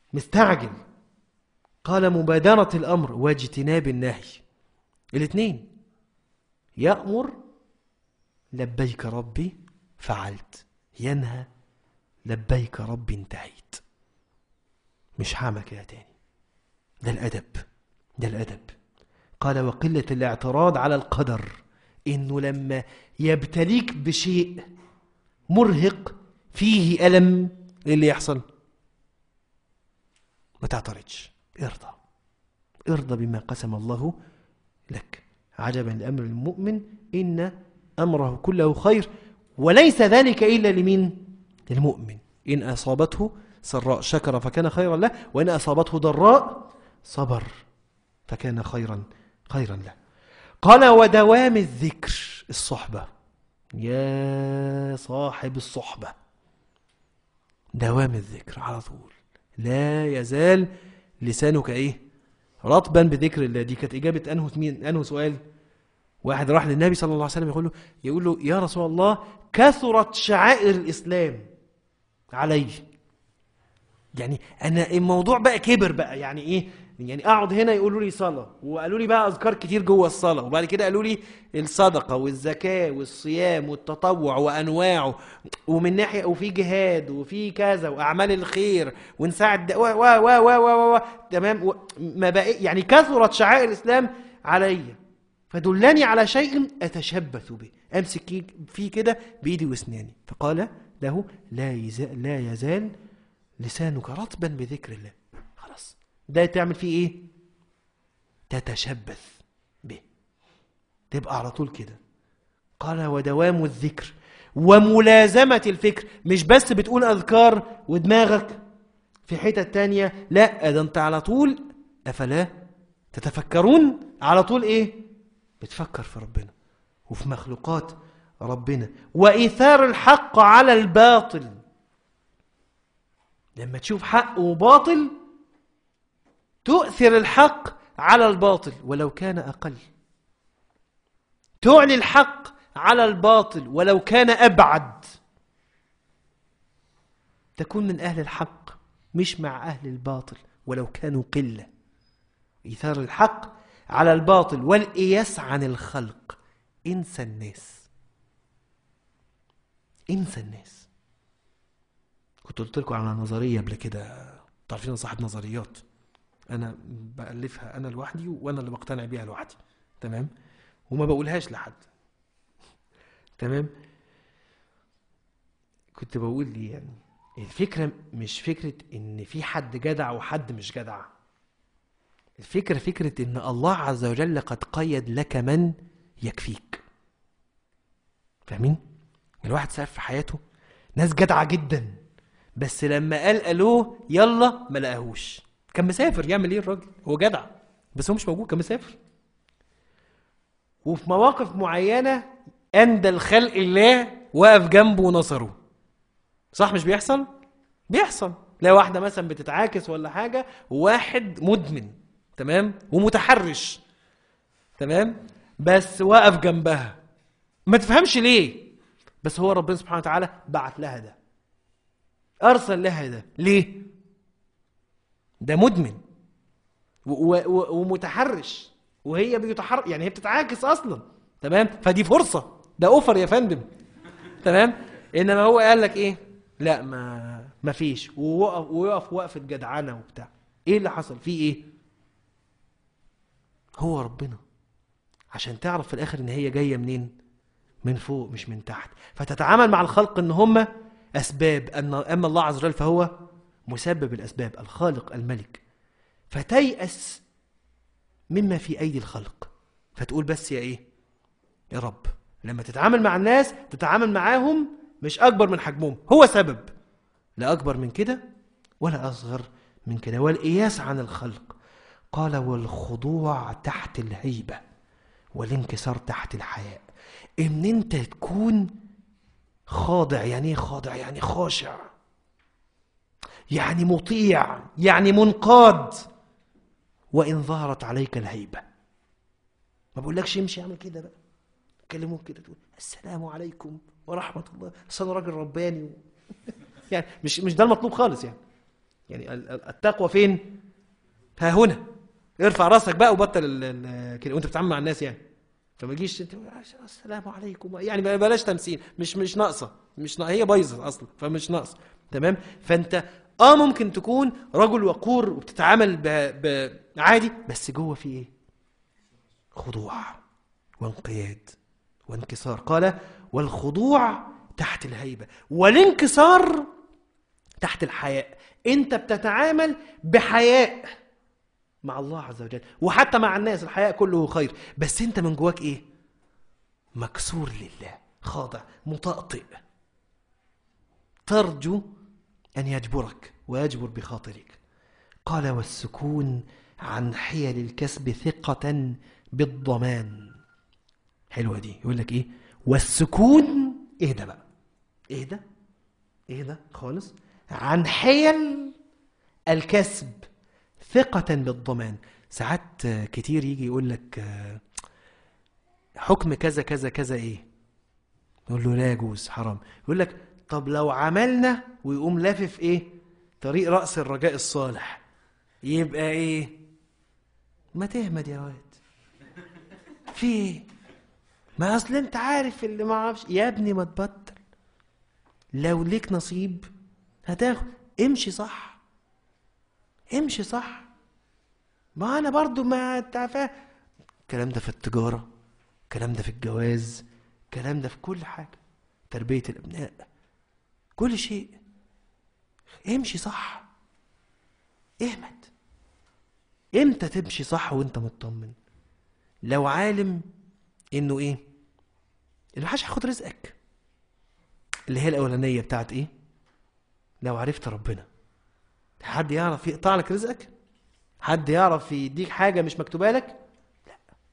Speaker 1: مستعجل قال مبادرة الأمر واجتناب النهي الاثنين يأمر لبيك ربي فعلت ينهى لبيك ربي انتهيت مش هعمل كده تاني ده الأدب ده الأدب قال وقلة الاعتراض على القدر إنه لما يبتليك بشيء مرهق فيه ألم إيه اللي يحصل ما تعترضش ارضى ارضى بما قسم الله لك عجبا لأمر المؤمن إن أمره كله خير وليس ذلك إلا لمين للمؤمن إن أصابته سراء شكر فكان خيرا له وإن أصابته ضراء صبر فكان خيرا خيرا له قال ودوام الذكر الصحبة يا صاحب الصحبة دوام الذكر على طول لا يزال لسانك ايه رطبا بذكر الله دي كانت اجابه انه مين انه سؤال واحد راح للنبي صلى الله عليه وسلم يقول له يقول له يا رسول الله كثرت شعائر الاسلام علي يعني انا الموضوع بقى كبر بقى يعني ايه يعني اقعد هنا يقولوا لي صلاه وقالوا لي بقى اذكار كتير جوه الصلاه وبعد كده قالوا لي الصدقه والزكاه والصيام والتطوع وانواعه ومن ناحيه وفي جهاد وفي كذا واعمال الخير ونساعد و و و و و, و تمام و ما بقى يعني كثرت شعائر الاسلام عليا فدلني على شيء اتشبث به امسك فيه كده بايدي واسناني فقال له لا يزال لا يزال لسانك رطبا بذكر الله خلاص ده تعمل فيه ايه تتشبث به تبقى على طول كده قال ودوام الذكر وملازمة الفكر مش بس بتقول أذكار ودماغك في حتة تانية لا ده انت على طول أفلا تتفكرون على طول ايه بتفكر في ربنا وفي مخلوقات ربنا وإيثار الحق على الباطل لما تشوف حق وباطل تؤثر الحق على الباطل ولو كان أقل تعلي الحق على الباطل ولو كان أبعد تكون من أهل الحق مش مع أهل الباطل ولو كانوا قلة إيثار الحق على الباطل والإياس عن الخلق انسى الناس انسى الناس كنت قلت لكم على نظرية قبل كده تعرفين صاحب نظريات انا بألفها انا لوحدي وانا اللي بقتنع بيها لوحدي تمام وما بقولهاش لحد تمام كنت بقول لي يعني الفكرة مش فكرة ان في حد جدع وحد مش جدع الفكرة فكرة ان الله عز وجل قد قيد لك من يكفيك فاهمين الواحد سأل في حياته ناس جدعة جدا بس لما قال الو يلا ما لقاهوش كان مسافر يعمل ايه الراجل هو جدع بس هو مش موجود كان مسافر وفي مواقف معينة أندى الخلق الله وقف جنبه ونصره صح مش بيحصل؟ بيحصل لا واحدة مثلا بتتعاكس ولا حاجة وواحد مدمن تمام ومتحرش تمام بس وقف جنبها ما تفهمش ليه بس هو ربنا سبحانه وتعالى بعت لها ده أرسل لها ده ليه؟ ده مدمن و- و- ومتحرش وهي بيتحرك يعني هي بتتعاكس اصلا تمام فدي فرصه ده اوفر يا فندم تمام انما هو قال لك ايه لا ما ما فيش ووقف ويقف وقفه جدعنه وبتاع ايه اللي حصل فيه ايه هو ربنا عشان تعرف في الاخر ان هي جايه منين من فوق مش من تحت فتتعامل مع الخلق ان هم اسباب ان اما الله عز وجل فهو مسبب الاسباب الخالق الملك فتيأس مما في ايدي الخلق فتقول بس يا ايه يا رب لما تتعامل مع الناس تتعامل معاهم مش اكبر من حجمهم هو سبب لا اكبر من كده ولا اصغر من كده والإياس عن الخلق قال والخضوع تحت الهيبة والانكسار تحت الحياء ان انت تكون خاضع يعني ايه خاضع يعني خاشع يعني مطيع يعني منقاد وان ظهرت عليك الهيبه ما بقولكش امشي اعمل كده بقى كلموك كده تقول السلام عليكم ورحمه الله اصل انا راجل رباني و... يعني مش مش ده المطلوب خالص يعني يعني ال- ال- التقوى فين ها هنا ارفع راسك بقى وبطل ال- ال- كده وانت بتتعامل مع الناس يعني فما تجيش انت السلام عليكم يعني بلاش تمثيل مش مش ناقصه مش ناقصة. هي بايظه اصلا فمش ناقصه تمام فانت اه ممكن تكون رجل وقور وبتتعامل ب... ب... عادي بس جوه في ايه خضوع وانقياد وانكسار قال والخضوع تحت الهيبه والانكسار تحت الحياء انت بتتعامل بحياء مع الله عز وجل وحتى مع الناس الحياء كله خير بس انت من جواك ايه مكسور لله خاضع مطأطئ ترجو ان يجبرك ويجبر بخاطرك قال والسكون عن حيل الكسب ثقة بالضمان حلوة دي يقول لك ايه والسكون اهدى بقى اهدى اهدى خالص عن حيل الكسب ثقة بالضمان ساعات آه، كتير يجي يقول لك آه، حكم كذا كذا كذا ايه يقول له لا يجوز حرام يقول لك طب لو عملنا ويقوم لافف ايه طريق رأس الرجاء الصالح يبقى ايه ما تهمد يا واد في ايه ما اصل انت عارف اللي ما اعرفش يا ابني ما تبطل لو ليك نصيب هتاخد امشي صح امشي صح ما انا برضو ما انت فاهم الكلام ده في التجاره الكلام ده في الجواز الكلام ده في كل حاجه تربيه الابناء كل شيء امشي صح اهمد امتى تمشي صح وانت مطمن لو عالم انه ايه اللي محدش هياخد رزقك اللي هي الاولانيه بتاعت ايه لو عرفت ربنا حد يعرف يقطع لك رزقك حد يعرف يديك حاجه مش مكتوبه لك لا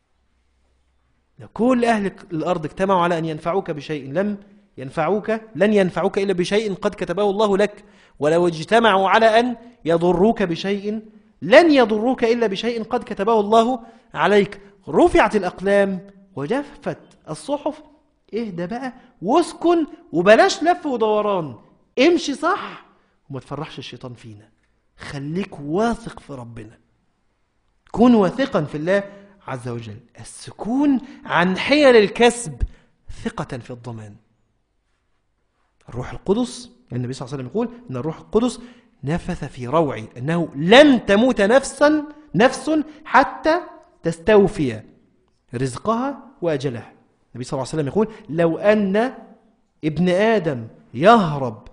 Speaker 1: لو كل اهل الارض اجتمعوا على ان ينفعوك بشيء لم ينفعوك لن ينفعوك الا بشيء قد كتبه الله لك ولو اجتمعوا على ان يضروك بشيء لن يضروك الا بشيء قد كتبه الله عليك رفعت الاقلام وجفت الصحف اهدى بقى واسكن وبلاش لف ودوران امشي صح وما تفرحش الشيطان فينا خليك واثق في ربنا كن واثقا في الله عز وجل السكون عن حيل الكسب ثقة في الضمان الروح القدس النبي صلى الله عليه وسلم يقول ان الروح القدس نفث في روعي انه لن تموت نفسا نفس حتى تستوفي رزقها واجلها النبي صلى الله عليه وسلم يقول لو ان ابن ادم يهرب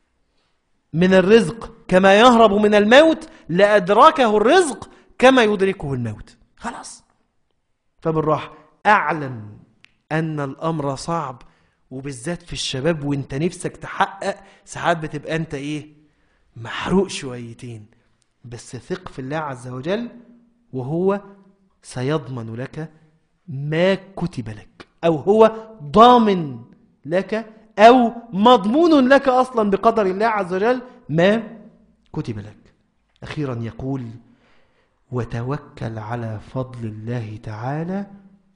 Speaker 1: من الرزق كما يهرب من الموت لادركه الرزق كما يدركه الموت خلاص فبالراحه اعلم ان الامر صعب وبالذات في الشباب وانت نفسك تحقق ساعات بتبقى انت ايه محروق شويتين بس ثق في الله عز وجل وهو سيضمن لك ما كتب لك او هو ضامن لك او مضمون لك اصلا بقدر الله عز وجل ما كتب لك اخيرا يقول وتوكل على فضل الله تعالى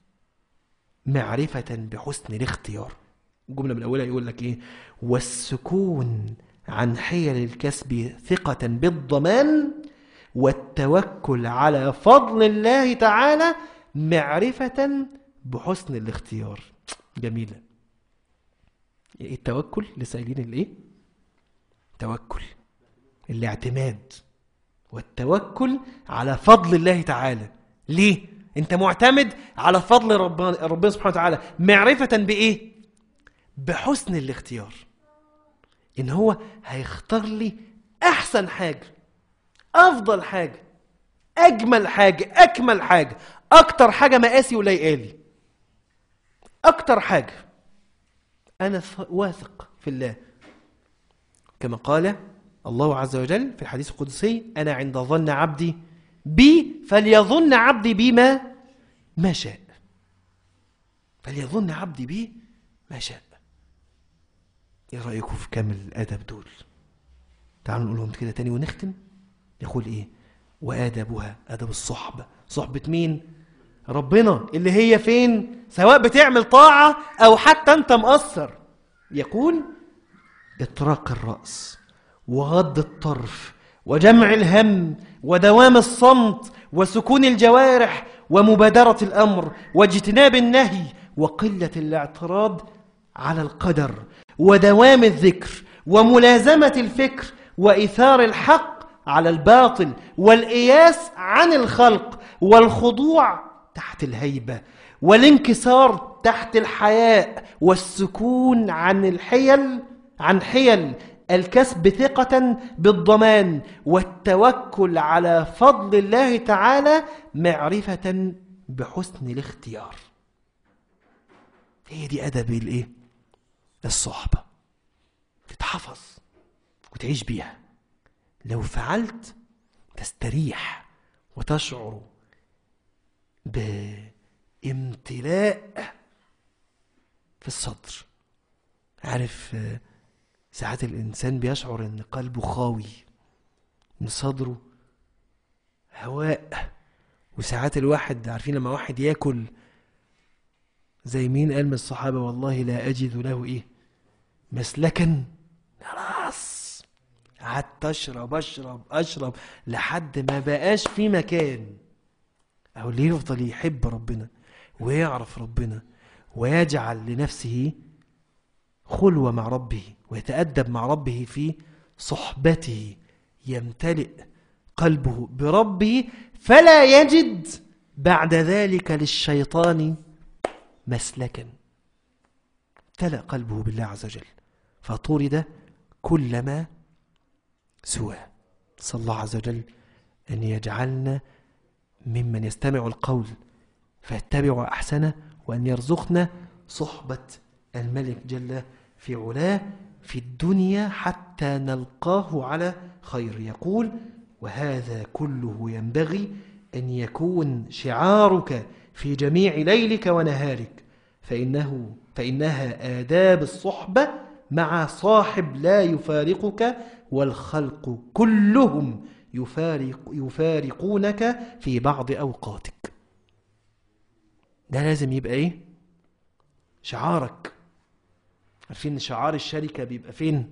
Speaker 1: معرفة بحسن الاختيار الجملة من أولها يقول لك إيه والسكون عن حيل الكسب ثقة بالضمان والتوكل على فضل الله تعالى معرفة بحسن الاختيار جميلة ايه التوكل لسه قايلين الايه توكل الاعتماد والتوكل على فضل الله تعالى ليه انت معتمد على فضل ربنا ربنا سبحانه وتعالى معرفة بايه بحسن الاختيار ان هو هيختار لي احسن حاجة افضل حاجة اجمل حاجة اكمل حاجة اكتر حاجة مقاسي ولايقالي اكتر حاجة انا واثق في الله كما قال الله عز وجل في الحديث القدسي انا عند ظن عبدي بي فليظن عبدي بي ما ما شاء فليظن عبدي بي ما شاء ايه رايكم في كامل الادب دول تعالوا نقولهم كده تاني ونختم يقول ايه وادبها ادب الصحبه صحبه مين ربنا اللي هي فين سواء بتعمل طاعه او حتى انت مقصر يقول اطراق الراس وغض الطرف وجمع الهم ودوام الصمت وسكون الجوارح ومبادرة الأمر واجتناب النهي وقلة الاعتراض على القدر ودوام الذكر وملازمة الفكر وإثار الحق على الباطل والإياس عن الخلق والخضوع تحت الهيبة والانكسار تحت الحياء والسكون عن الحيل عن حيل الكسب ثقة بالضمان والتوكل على فضل الله تعالى معرفة بحسن الاختيار هي دي أدب الإيه؟ الصحبة تتحفظ وتعيش بيها لو فعلت تستريح وتشعر بامتلاء في الصدر عارف ساعات الإنسان بيشعر إن قلبه خاوي إن صدره هواء وساعات الواحد عارفين لما واحد ياكل زي مين قال من الصحابة والله لا أجد له إيه مسلكا خلاص قعدت أشرب أشرب أشرب لحد ما بقاش في مكان أو اللي يفضل يحب ربنا ويعرف ربنا ويجعل لنفسه خلوة مع ربه ويتأدب مع ربه في صحبته يمتلئ قلبه بربه فلا يجد بعد ذلك للشيطان مسلكا امتلأ قلبه بالله عز وجل فطرد كلما سواه صلى الله عز وجل أن يجعلنا ممن يستمع القول فيتبع أحسنه وأن يرزقنا صحبة الملك جل في علاه في الدنيا حتى نلقاه على خير يقول وهذا كله ينبغي أن يكون شعارك في جميع ليلك ونهارك فإنه فإنها آداب الصحبة مع صاحب لا يفارقك والخلق كلهم يفارق يفارقونك في بعض أوقاتك ده لازم يبقى إيه شعارك عارفين ان شعار الشركة بيبقى فين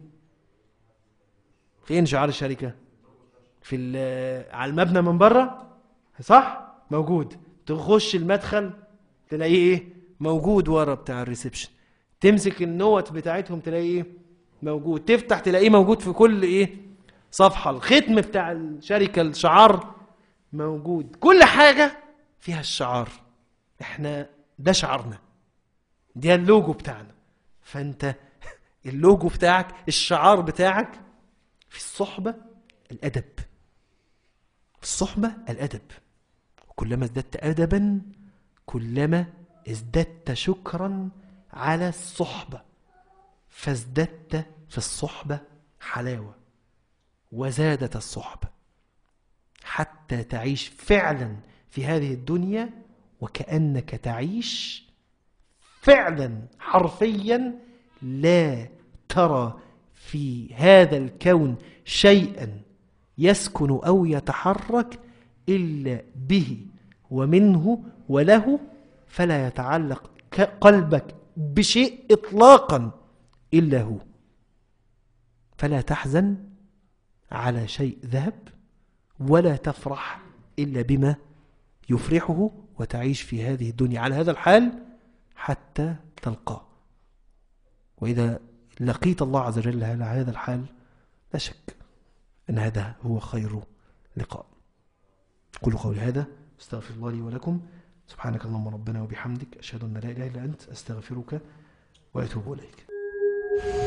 Speaker 1: فين شعار الشركة في على المبنى من بره صح موجود تخش المدخل تلاقيه ايه موجود ورا بتاع الريسبشن تمسك النوت بتاعتهم تلاقيه ايه موجود تفتح تلاقيه موجود في كل ايه صفحة الختم بتاع الشركة الشعار موجود كل حاجة فيها الشعار احنا ده شعارنا ده اللوجو بتاعنا فانت اللوجو بتاعك الشعار بتاعك في الصحبة الأدب في الصحبة الأدب كلما ازددت أدبا كلما ازددت شكرا على الصحبة فازددت في الصحبة حلاوة وزادت الصحبة حتى تعيش فعلا في هذه الدنيا وكأنك تعيش فعلا حرفيا لا ترى في هذا الكون شيئا يسكن أو يتحرك إلا به ومنه وله فلا يتعلق قلبك بشيء إطلاقا إلا هو فلا تحزن على شيء ذهب ولا تفرح إلا بما يفرحه وتعيش في هذه الدنيا على هذا الحال حتى تلقاه وإذا لقيت الله عز وجل على هذا الحال لا شك أن هذا هو خير لقاء قولوا قولي هذا استغفر الله لي ولكم سبحانك اللهم ربنا وبحمدك أشهد أن لا إله إلا أنت أستغفرك وأتوب إليك